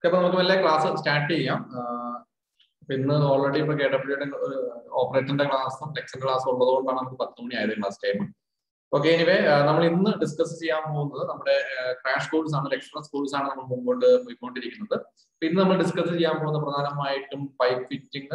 അപ്പൊ നമുക്ക് വല്ല ക്ലാസ് സ്റ്റാർട്ട് ചെയ്യാം അപ്പൊ ഇന്ന് ഓൾറെഡി ഇപ്പൊ കെ ഡബ്ല്യൂടെ ഓപ്പറേറ്ററിന്റെ ക്ലാസ്സും ടെക്സിന്റെ ക്ലാസ്സും ഉള്ളതുകൊണ്ടാണ് നമുക്ക് പത്ത് മണി ആയത് ക്ലാസ് ടൈം ഓക്കെ എനിവേ നമ്മൾ ഇന്ന് ഡിസ്കസ് ചെയ്യാൻ പോകുന്നത് നമ്മുടെ ക്രാഷ് കോഴ്സ് ആണ് എക്സ്പ്രസ് കോഴ്സ് ആണ് നമ്മൾ മുമ്പോട്ട് പോയിക്കൊണ്ടിരിക്കുന്നത് അപ്പൊ ഇന്ന് നമ്മൾ ഡിസ്കസ് ചെയ്യാൻ പോകുന്നത് പ്രധാനമായിട്ടും പൈപ്പ് ഫിറ്റിംഗ്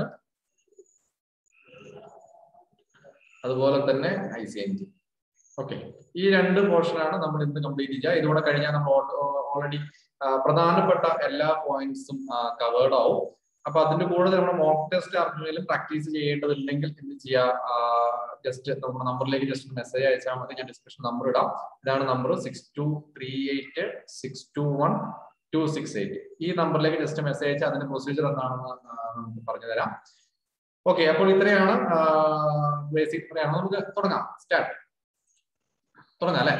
അതുപോലെ തന്നെ I C N G okay ഈ രണ്ട് പോർഷനാണ് നമ്മൾ ഇന്ന് കംപ്ലീറ്റ് ചെയ്യുക ഇതോടെ കഴിഞ്ഞാൽ നമ്മൾ ഓൾറെഡി പ്രധാനപ്പെട്ട എല്ലാ പോയിന്റ്സും കവേർഡ് ആവും അപ്പൊ അതിന്റെ കൂടെ നമ്മൾ മോക്ക് ടെസ്റ്റ് ആർക്കെങ്കിലും പ്രാക്ടീസ് ചെയ്യേണ്ടതില്ലെങ്കിൽ എന്ത് ചെയ്യുക ജസ്റ്റ് നമ്മുടെ നമ്പറിലേക്ക് ജസ്റ്റ് മെസ്സേജ് അയച്ചാൽ മതി ഞാൻ ഡിസ്ക്രിപ്ഷൻ നമ്പർ ഇടാം ഇതാണ് number six two three eight six two one two six eight ഈ നമ്പറിലേക്ക് ജസ്റ്റ് മെസ്സേജ് അയച്ചാൽ അതിന്റെ പ്രൊസീജിയർ എന്താണെന്ന് നമുക്ക് പറഞ്ഞു തരാം ഓക്കെ അപ്പോൾ ഇത്രയാണ് ബേസിക് ഇത്രയാണ് നമുക്ക് തുടങ്ങാം സ്റ്റാർട്ട് തുടങ്ങാം അല്ലെ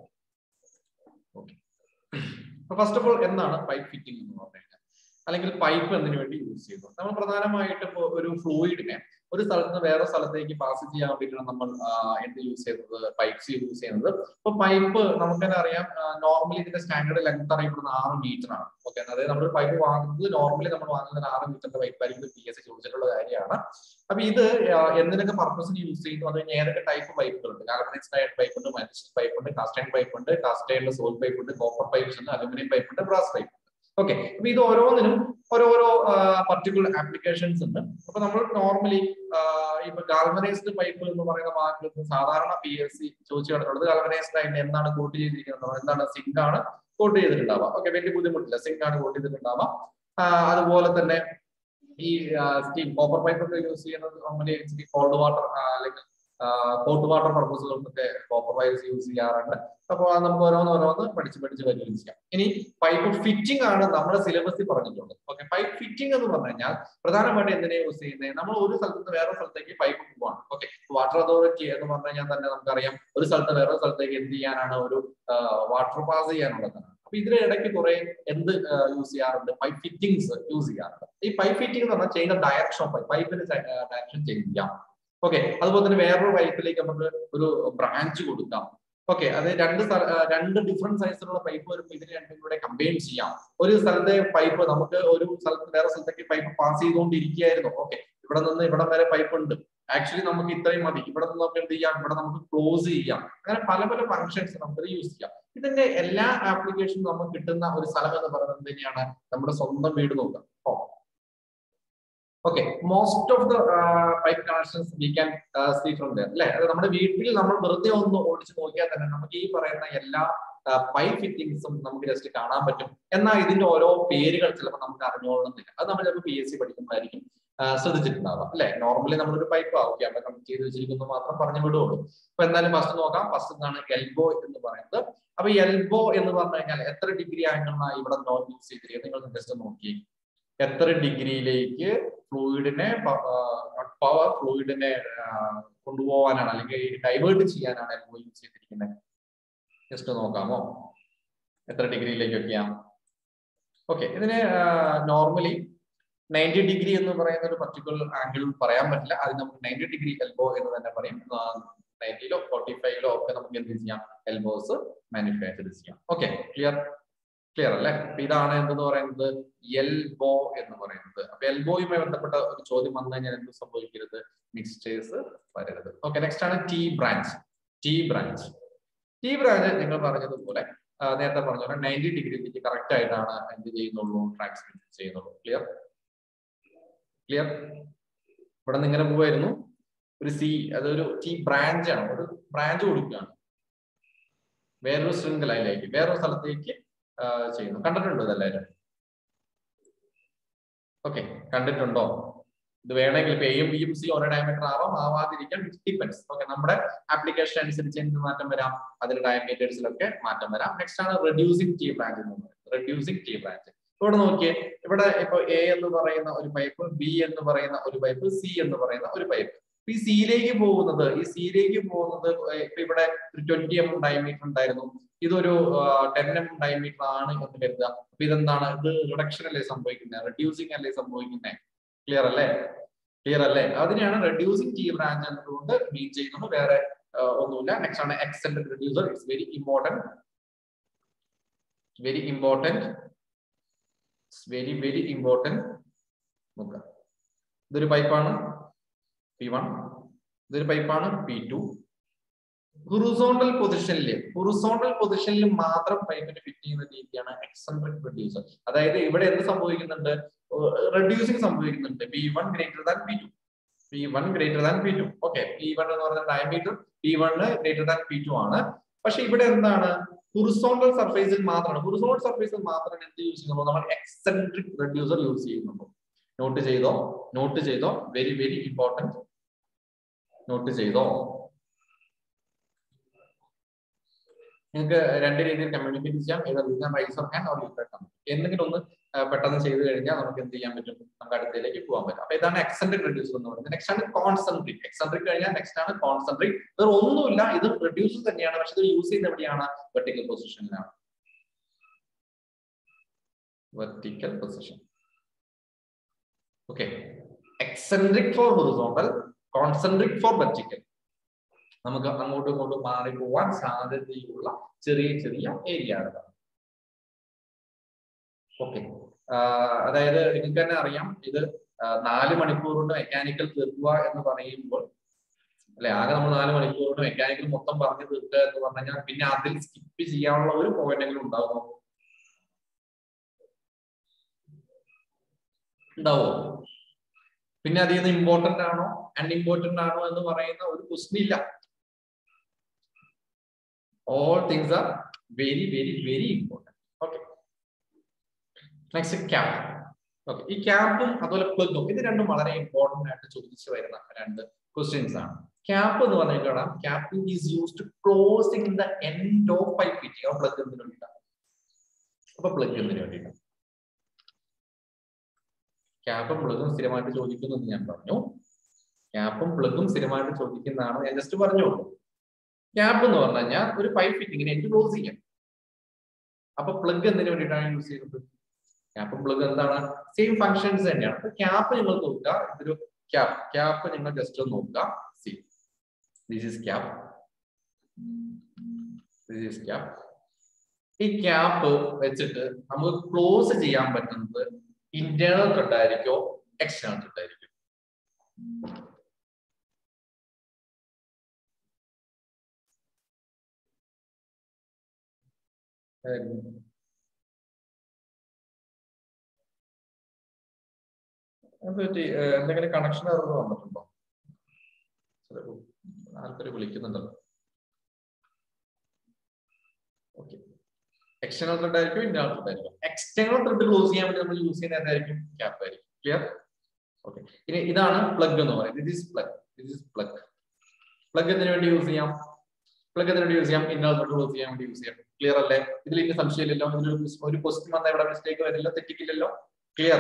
ഫസ്റ്റ് ഓഫ് ഓൾ എന്താണ് പൈപ്പ് ഫിറ്റിംഗ് എന്ന് പറഞ്ഞു കഴിഞ്ഞാൽ അല്ലെങ്കിൽ പൈപ്പ് എന്തിനു വേണ്ടി യൂസ് ചെയ്യുന്നു നമ്മൾ പ്രധാനമായിട്ട് ഇപ്പോൾ ഒരു ഫ്ലൂയിഡിനെ ഒരു സ്ഥലത്ത് നിന്ന് വേറെ സ്ഥലത്തേക്ക് പാസ് ചെയ്യാൻ വേണ്ടിയിട്ടാണ് നമ്മൾ എന്ത് യൂസ് ചെയ്യുന്നത് പൈപ്പ്സ് യൂസ് ചെയ്യുന്നത് ഇപ്പൊ പൈപ്പ് നമുക്ക് തന്നെ അറിയാം നോർമലി ഇതിന്റെ സ്റ്റാൻഡേർഡ് ലെങ്ത് അറിയപ്പെടുന്ന ആറ് മീറ്റർ ആണ് ഓക്കെ അതായത് നമ്മൾ പൈപ്പ് വാങ്ങുന്നത് നോർമലി നമ്മൾ വാങ്ങുന്നത് ആറ് മീറ്ററിന്റെ പൈപ്പ് ആയിരിക്കും പി എസ് സി ചോദിച്ചിട്ടുള്ള കാര്യമാണ് അപ്പൊ ഇത് എന്തിനൊക്കെ പർപ്പസിന് യൂസ് ചെയ്യുന്നു അത് ഏതൊക്കെ ടൈപ്പ് പൈപ്പുകളുണ്ട് കാർബണൈസ്ഡ് ആയിട്ട് പൈപ്പ് ഉണ്ട് മനുഷ്യൻ പൈപ്പ് ഉണ്ട് കാസ്റ്റൈൻ പൈപ്പ് ഉണ്ട് കാസ്റ്റൈനിലെ സോൾ പൈപ്പ് ഉണ്ട് കോപ്പർ പൈപ്പ്സ് ഉണ്ട് അലുമിനിയം പൈപ്പ് ഉണ്ട് ബ്രാസ് പൈപ്പ് ഓക്കെ അപ്പൊ ഇത് ഓരോന്നിനും ഓരോരോ പർട്ടിക്കുലർ ആപ്ലിക്കേഷൻസ് ഉണ്ട് അപ്പൊ നമ്മൾ നോർമലി ഇപ്പൊ ഗാൽവനൈസ്ഡ് പൈപ്പ് എന്ന് പറയുന്ന വാക്കിൽ സാധാരണ പി എസ് സി ചോദിച്ചു കണ്ടിട്ടുള്ളത് ഗാൽവനൈസ്ഡ് ആയിട്ട് എന്താണ് കോട്ട് ചെയ്തിരിക്കുന്നത് എന്താണ് സിങ്ക് ആണ് കോട്ട് ചെയ്തിട്ടുണ്ടാവുക ഓക്കെ വലിയ ബുദ്ധിമുട്ടില്ല സിങ്ക് ആണ് കോട്ട് ചെയ്തിട്ടുണ്ടാവുക അതുപോലെ തന്നെ ഈ സ്റ്റീം കോപ്പർ പൈപ്പ് ഒക്കെ യൂസ് ചെയ്യുന്നത് നോർമലി കോൾഡ് വാട്ടർ അല്ലെങ്കിൽ ഹോട്ട് വാട്ടർ പർപ്പസുകൾക്കൊക്കെ കോപ്പർ വൈസ് യൂസ് ചെയ്യാറുണ്ട് അപ്പോൾ നമുക്ക് ഓരോന്ന് ഓരോന്ന് പഠിച്ച് പഠിച്ച് വരികയും ചെയ്യാം ഇനി പൈപ്പ് ഫിറ്റിംഗ് ആണ് നമ്മുടെ സിലബസിൽ പറഞ്ഞിട്ടുള്ളത് ഓക്കെ പൈപ്പ് ഫിറ്റിംഗ് എന്ന് പറഞ്ഞു കഴിഞ്ഞാൽ പ്രധാനമായിട്ട് എന്തിനാ യൂസ് ചെയ്യുന്നത് നമ്മൾ ഒരു സ്ഥലത്ത് നിന്ന് വേറെ സ്ഥലത്തേക്ക് പൈപ്പ് പോവാണ് ഓക്കെ വാട്ടർ അതോറിറ്റി എന്ന് പറഞ്ഞു കഴിഞ്ഞാൽ തന്നെ നമുക്കറിയാം ഒരു സ്ഥലത്ത് വേറെ സ്ഥലത്തേക്ക് എന്ത് ചെയ്യാനാണ് ഒരു വാട്ടർ പാസ് ചെയ്യാനുള്ളതാണ് അപ്പൊ ഇതിന് ഇടയ്ക്ക് കുറെ എന്ത് യൂസ് ചെയ്യാറുണ്ട് പൈപ്പ് ഫിറ്റിംഗ്സ് യൂസ് ചെയ്യാറുണ്ട് ഈ പൈപ്പ് ഫിറ്റിംഗ് എന്ന് പറഞ്ഞാൽ ചെയ്യുന്ന ഡയറക്ഷൻ ഓഫ് പൈപ്പ് പൈപ്പിന് ഡയറക്ഷൻ ചേഞ്ച് ചെയ്യാം ഓക്കെ അതുപോലെ തന്നെ വേറൊരു പൈപ്പിലേക്ക് നമുക്ക് ഒരു ബ്രാഞ്ച് കൊടുക്കാം ഓക്കെ അത് രണ്ട് രണ്ട് ഡിഫറെന്റ് സൈസിലുള്ള പൈപ്പ് വരുമ്പോൾ ഇതിന് രണ്ടും കൂടെ കമ്പൈൻ ചെയ്യാം ഒരു സ്ഥലത്തെ പൈപ്പ് നമുക്ക് ഒരു സ്ഥലത്ത് വേറെ സ്ഥലത്തേക്ക് പൈപ്പ് പാസ് ചെയ്തുകൊണ്ടിരിക്കുകയായിരുന്നു ഓക്കെ ഇവിടെ നിന്ന് ഇവിടെ വരെ പൈപ്പ് ഉണ്ട് ആക്ച്വലി നമുക്ക് ഇത്രയും മതി ഇവിടെ നിന്ന് നമുക്ക് എന്ത് ചെയ്യാം ഇവിടെ നമുക്ക് ക്ലോസ് ചെയ്യാം അങ്ങനെ പല പല ഫങ്ഷൻസ് നമുക്ക് യൂസ് ചെയ്യാം ഇതിന്റെ എല്ലാ ആപ്ലിക്കേഷനും നമുക്ക് കിട്ടുന്ന ഒരു സ്ഥലം എന്ന് പറയുന്നത് തന്നെയാണ് നമ്മുടെ സ്വന്തം വീട് നോക്കുക oh okay most of the pipe connections we can see from there അല്ലെ അത് നമ്മുടെ വീട്ടിൽ നമ്മൾ വെറുതെ ഒന്ന് ഓടിച്ച് നോക്കിയാൽ തന്നെ നമുക്ക് ഈ പറയുന്ന എല്ലാ പൈപ്പ് ഫിറ്റിംഗ്സും നമുക്ക് ജസ്റ്റ് കാണാൻ പറ്റും എന്നാൽ ഇതിന്റെ ഓരോ പേരുകൾ ചിലപ്പോൾ നമുക്ക് അറിഞ്ഞോളണമെന്നില്ല അത് നമ്മൾ ചിലപ്പോൾ പി എസ് സി പഠിക്കുമ്പോഴായിരിക്കും ശ്രദ്ധിച്ചിട്ടുണ്ടാവാം അല്ലെ നോർമലി നമ്മളൊരു പൈപ്പ് ഓക്കെ അവിടെ കണക്ട് ചെയ്ത് വെച്ചിരിക്കുന്നു മാത്രം പറഞ്ഞു വിടുള്ളൂ അപ്പൊ എന്തായാലും ഫസ്റ്റ് നോക്കാം ഫസ്റ്റ് എന്താണ് എൽബോ എന്ന് പറയുന്നത് അപ്പൊ എൽബോ എന്ന് പറഞ്ഞു കഴിഞ്ഞാൽ എത്ര ഡിഗ്രി ആംഗിളാണ് ഇവിടെ നോൺ യൂസ് ചെയ്തിരിക്കുന്നത് നിങ്ങൾ ജസ്റ്റ് നോക്കി എത്ര ഡിഗ്രിയിലേക്ക് ഫ്ലൂയിഡിനെ പവർ ഫ്ലൂയിഡിനെ കൊണ്ടുപോകാനാണ് അല്ലെങ്കിൽ ഡൈവേർട്ട് ചെയ്യാനാണ് എൽബോ യൂസ് ചെയ്തിരിക്കുന്നത് ജസ്റ്റ് നോക്കാമോ എത്ര ഡിഗ്രിയിലേക്കൊക്കെയാ ഓക്കെ ഇതിന് നോർമലി നയൻറ്റി ഡിഗ്രി എന്ന് പറയുന്ന ഒരു പർട്ടിക്കുലർ ആംഗിൾ പറയാൻ പറ്റില്ല അത് നമുക്ക് നയൻറ്റി ഡിഗ്രി എൽബോ എന്ന് തന്നെ പറയും നയൻറ്റിയിലോ ഫോർട്ടി ഫൈവിലോ ഒക്കെ നമുക്ക് എന്ത് ചെയ്യാം എൽബോസ് മാനുഫാക്ചർ ചെയ്യാം ഓക്കെ ക്ലിയർ ക്ലിയർ അല്ലേ അപ്പൊ ഇതാണ് എന്തെന്ന് പറയുന്നത് എൽബോ എന്ന് പറയുന്നത് അപ്പൊ എൽബോയുമായി ബന്ധപ്പെട്ട ഒരു ചോദ്യം വന്നു കഴിഞ്ഞാൽ എന്ത് സംഭവിക്കരുത് മിക്സ്റ്റേഴ്സ് വരരുത് ഓക്കെ നെക്സ്റ്റ് ആണ് T branch T branch T branch നിങ്ങൾ പറഞ്ഞതുപോലെ നേരത്തെ പറഞ്ഞ പോലെ നയൻറ്റി ഡിഗ്രിയിലേക്ക് കറക്റ്റ് ആയിട്ടാണ് എന്ത് ചെയ്യുന്നുള്ളൂ ട്രാൻസ്മിറ്റ് ചെയ്യുന്നുള്ളൂ ക്ലിയർ ക്ലിയർ ഇവിടെ നിന്ന് ഇങ്ങനെ പോവായിരുന്നു ഒരു സി അതൊരു ടി ബ്രാഞ്ച് ആണ് ഒരു ബ്രാഞ്ച് കൊടുക്കുകയാണ് വേറൊരു ശൃംഖലയിലേക്ക് വേറൊരു സ്ഥലത്തേക്ക് ചെയ്യുന്നു കണ്ടിട്ടുണ്ടോ ഇതെല്ലാവരും ഓക്കെ കണ്ടിട്ടുണ്ടോ ഇത് വേണമെങ്കിൽ ഇപ്പൊ എയും ബിയും സി ഒരേ ഡയമീറ്റർ ആവാം ആവാതിരിക്കാൻ ഡിപ്പെൻസ് ഓക്കെ നമ്മുടെ ആപ്ലിക്കേഷൻ അനുസരിച്ച് എന്ത് മാറ്റം വരാം അതിന്റെ ഡയമീറ്റേഴ്സിലൊക്കെ മാറ്റം വരാം നെക്സ്റ്റ് ആണ് റെഡ്യൂസിങ് ടി ബ്രാഞ്ച് എന്ന് പറയുന്നത് റെഡ്യൂസിങ് ടി ബ്രാഞ്ച് ഇവിടെ നോക്കിയേ ഇവിടെ ഇപ്പൊ എ എന്ന് പറയുന്ന ഒരു പൈപ്പ് ബി എന്ന് പറയുന്ന ഒരു പൈപ്പ് സി എന്ന് പറയുന്ന ഒരു പൈപ്പ് ഈ സിയിലേക്ക് പോകുന്നത് ഈ സിയിലേക്ക് പോകുന്നത് ഇപ്പൊ ഇവിടെ ഒരു ട്വന്റി എം ഡയമീറ്റർ ഉണ്ടായിരുന്നു ഇതൊരു ടെൻ എം ഡയമീറ്റർ ആണ് എന്ന് കരുതുക അപ്പൊ ഇതെന്താണ് ഇത് റിഡക്ഷൻ അല്ലേ സംഭവിക്കുന്നത് റെഡ്യൂസിങ് അല്ലേ സംഭവിക്കുന്നത് ക്ലിയർ അല്ലേ ക്ലിയർ അല്ലേ അതിനെയാണ് റെഡ്യൂസിങ് ടി ബ്രാഞ്ച് എന്നതുകൊണ്ട് മീൻ ചെയ്യുന്നത് വേറെ ഒന്നുമില്ല നെക്സ്റ്റ് ആണ് extend reducer it's very important very important very very important നോക്കുക ഇതൊരു പൈപ്പാണ് പി വൺ ഇതൊരു പൈപ്പാണ് പി ടു ഹൊറിസോണ്ടൽ പൊസിഷനിൽ ഹൊറിസോണ്ടൽ പൊസിഷനിൽ മാത്രം പൈപ്പിന് ഫിറ്റ് ചെയ്യുന്ന രീതിയാണ് എക്സെൻട്രിക് റെഡ്യൂസർ അതായത് ഇവിടെ എന്ത് സംഭവിക്കുന്നുണ്ട് റെഡ്യൂസിങ് സംഭവിക്കുന്നുണ്ട് P one greater than P two P one greater than P two okay P one എന്ന് പറയുന്ന diameter P one greater than P two ആണ് പക്ഷെ ഇവിടെ എന്താണ് ഹൊറിസോണ്ടൽ സർഫേസിൽ മാത്രമാണ് ഹൊറിസോണ്ടൽ സർഫേസിൽ മാത്രം എന്ത് യൂസ് ചെയ്യുന്നുള്ളൂ നമ്മൾ എക്സെൻട്രിക് റെഡ്യൂസർ യൂസ് ചെയ്യുന്നുള്ളൂ നോട്ട് ചെയ്തോ നോട്ട് ചെയ്തോ വെരി വെരി ഇമ്പോർട്ടൻറ്റ് നോട്ട് ചെയ്തോ നിങ്ങൾക്ക് രണ്ട് രീതിയിൽ കമ്മ്യൂണിക്കേറ്റ് ചെയ്യാം ഏതാ you raise or hand or you എന്തെങ്കിലും ഒന്ന് പെട്ടെന്ന് ചെയ്ത് കഴിഞ്ഞാൽ നമുക്ക് എന്ത് ചെയ്യാൻ പറ്റും നമുക്ക് അടുത്തതിലേക്ക് പോകാൻ പറ്റും അപ്പൊ ഇതാണ് എക്സെൻട്രിക് റെഡ്യൂസർ എന്ന് പറയുന്നത് നെക്സ്റ്റ് ആണ് കോൺസെൻട്രിക് എക്സെൻട്രിക് കഴിഞ്ഞാൽ നെക്സ്റ്റ് ആണ് കോൺസെൻട്രിക് വേറെ ഒന്നുമില്ല ഇത് റെഡ്യൂസർ തന്നെയാണ് പക്ഷെ ഇത് യൂസ് ചെയ്യുന്നത് എവിടെയാണ് വെർട്ടിക്കൽ പൊസിഷനിലാണ് vertical position okay eccentric for horizontal concentric for vertical നമുക്ക് അങ്ങോട്ടും ഇങ്ങോട്ടും മാറി പോവാൻ സാധ്യതയുള്ള ചെറിയ ചെറിയ ഏരിയകൾ ഓക്കെ അതായത് നിങ്ങൾക്ക് തന്നെ അറിയാം ഇത് നാല് മണിക്കൂർ കൊണ്ട് മെക്കാനിക്കൽ തീർക്കുക എന്ന് പറയുമ്പോൾ അല്ലെ ആകെ നമ്മൾ നാല് മണിക്കൂർ കൊണ്ട് മെക്കാനിക്കൽ മൊത്തം പറഞ്ഞു തീർക്കുക എന്ന് പറഞ്ഞു കഴിഞ്ഞാൽ പിന്നെ അതിൽ സ്കിപ്പ് ചെയ്യാനുള്ള ഒരു പോയിന്റെങ്കിലും ഉണ്ടാവുമോ ഉണ്ടാവോ പിന്നെ അതിൽ നിന്ന് ഇമ്പോർട്ടന്റ് ആണോ അൺഇമ്പോർട്ടന്റ് ആണോ എന്ന് പറയുന്ന ഒരു ക്വസ്റ്റ്യൻ ഇല്ല all things are very very very important okay next cap okay ഈ ക്യാപ്പും അതുപോലെ പ്ലഗും ഇത് രണ്ടും വളരെ ഇമ്പോർട്ടന്റ് ആയിട്ട് ചോദിച്ചു വരുന്ന രണ്ട് ക്വസ്റ്റ്യൻസ് ആണ് ക്യാപ്പ് എന്ന് പറഞ്ഞു കഴിഞ്ഞാൽ capping is use to closing the end of pipe fitting ആ പ്ലഗ് എന്തിനു വേണ്ടിയിട്ടാണ് അപ്പൊ പ്ലഗ് എന്തിനു വേണ്ടിയിട്ടാണ് ക്യാപ്പും പ്ലഗും സ്ഥിരമായിട്ട് ചോദിക്കുന്നു എന്ന് ഞാൻ പറഞ്ഞു ക്യാപ്പും പ്ലഗും സ്ഥിരമായിട്ട് ചോദിക്കുന്നതാണ് ഞാൻ ജസ്റ്റ് പറഞ്ഞോളൂ ക്യാപ്പ് എന്ന് പറഞ്ഞു കഴിഞ്ഞാൽ ഒരു പൈപ്പ് ഫിറ്റിങ്ങിനെ എനിക്ക് ക്ലോസ് ചെയ്യാം അപ്പൊ പ്ലഗ് എന്തിനു വേണ്ടിയിട്ടാണ് യൂസ് ചെയ്യുന്നത് ക്യാപ്പും പ്ലഗ് എന്താണ് സെയിം ഫങ്ഷൻസ് തന്നെയാണ് അപ്പൊ ക്യാപ്പ് നിങ്ങൾ നോക്കുക ഇതൊരു ക്യാപ്പ് ക്യാപ്പ് നിങ്ങൾ ജസ്റ്റ് ഒന്ന് നോക്കുക see this is cap this is cap ഈ ക്യാപ്പ് വെച്ചിട്ട് നമുക്ക് ക്ലോസ് ചെയ്യാൻ പറ്റുന്നത് ഇന്റേണൽ ത്രെഡ് ആയിരിക്കോ എക്സ്റ്റേണൽ ത്രെഡ് ആയിരിക്കും പറ്റി എന്തെങ്കിലും കണക്ഷൻ അത് വന്നിട്ടുണ്ടോ ആൾക്കാർ വിളിക്കുന്നുണ്ടല്ലോ ഓക്കെ എക്സ്റ്റേണൽ ത്രെഡ് ആയിരിക്കും ഇന്റേണൽ ത്രെഡ് ആയിരിക്കും എക്സ്റ്റേണൽ ത്രെഡ് ക്ലോസ് ചെയ്യാൻ വേണ്ടി നമ്മൾ യൂസ് ചെയ്യുന്ന ഏതായിരിക്കും ക്യാപ്പ് ആയിരിക്കും ക്ലിയർ ഓക്കെ ഇനി ഇതാണ് പ്ലഗ് എന്ന് പറയുന്നത് this plug this plug plug എന്തിനു വേണ്ടി യൂസ് ചെയ്യാം പ്ലഗ് എന്തിനു വേണ്ടി യൂസ് ചെയ്യാം ഇന്റേണൽ ത്രെഡ് ക്ലോസ് ചെയ്യാൻ വേണ്ടി യൂസ് ചെയ്യാം ക്ലിയർ അല്ലേ ഇതിൽ ഇനി സംശയമില്ലല്ലോ ഇതിലൊരു ഒരു ക്വസ്റ്റ്യൻ വന്നാൽ ഇവിടെ മിസ്റ്റേക്ക് വരില്ല തെറ്റിക്കില്ലല്ലോ clear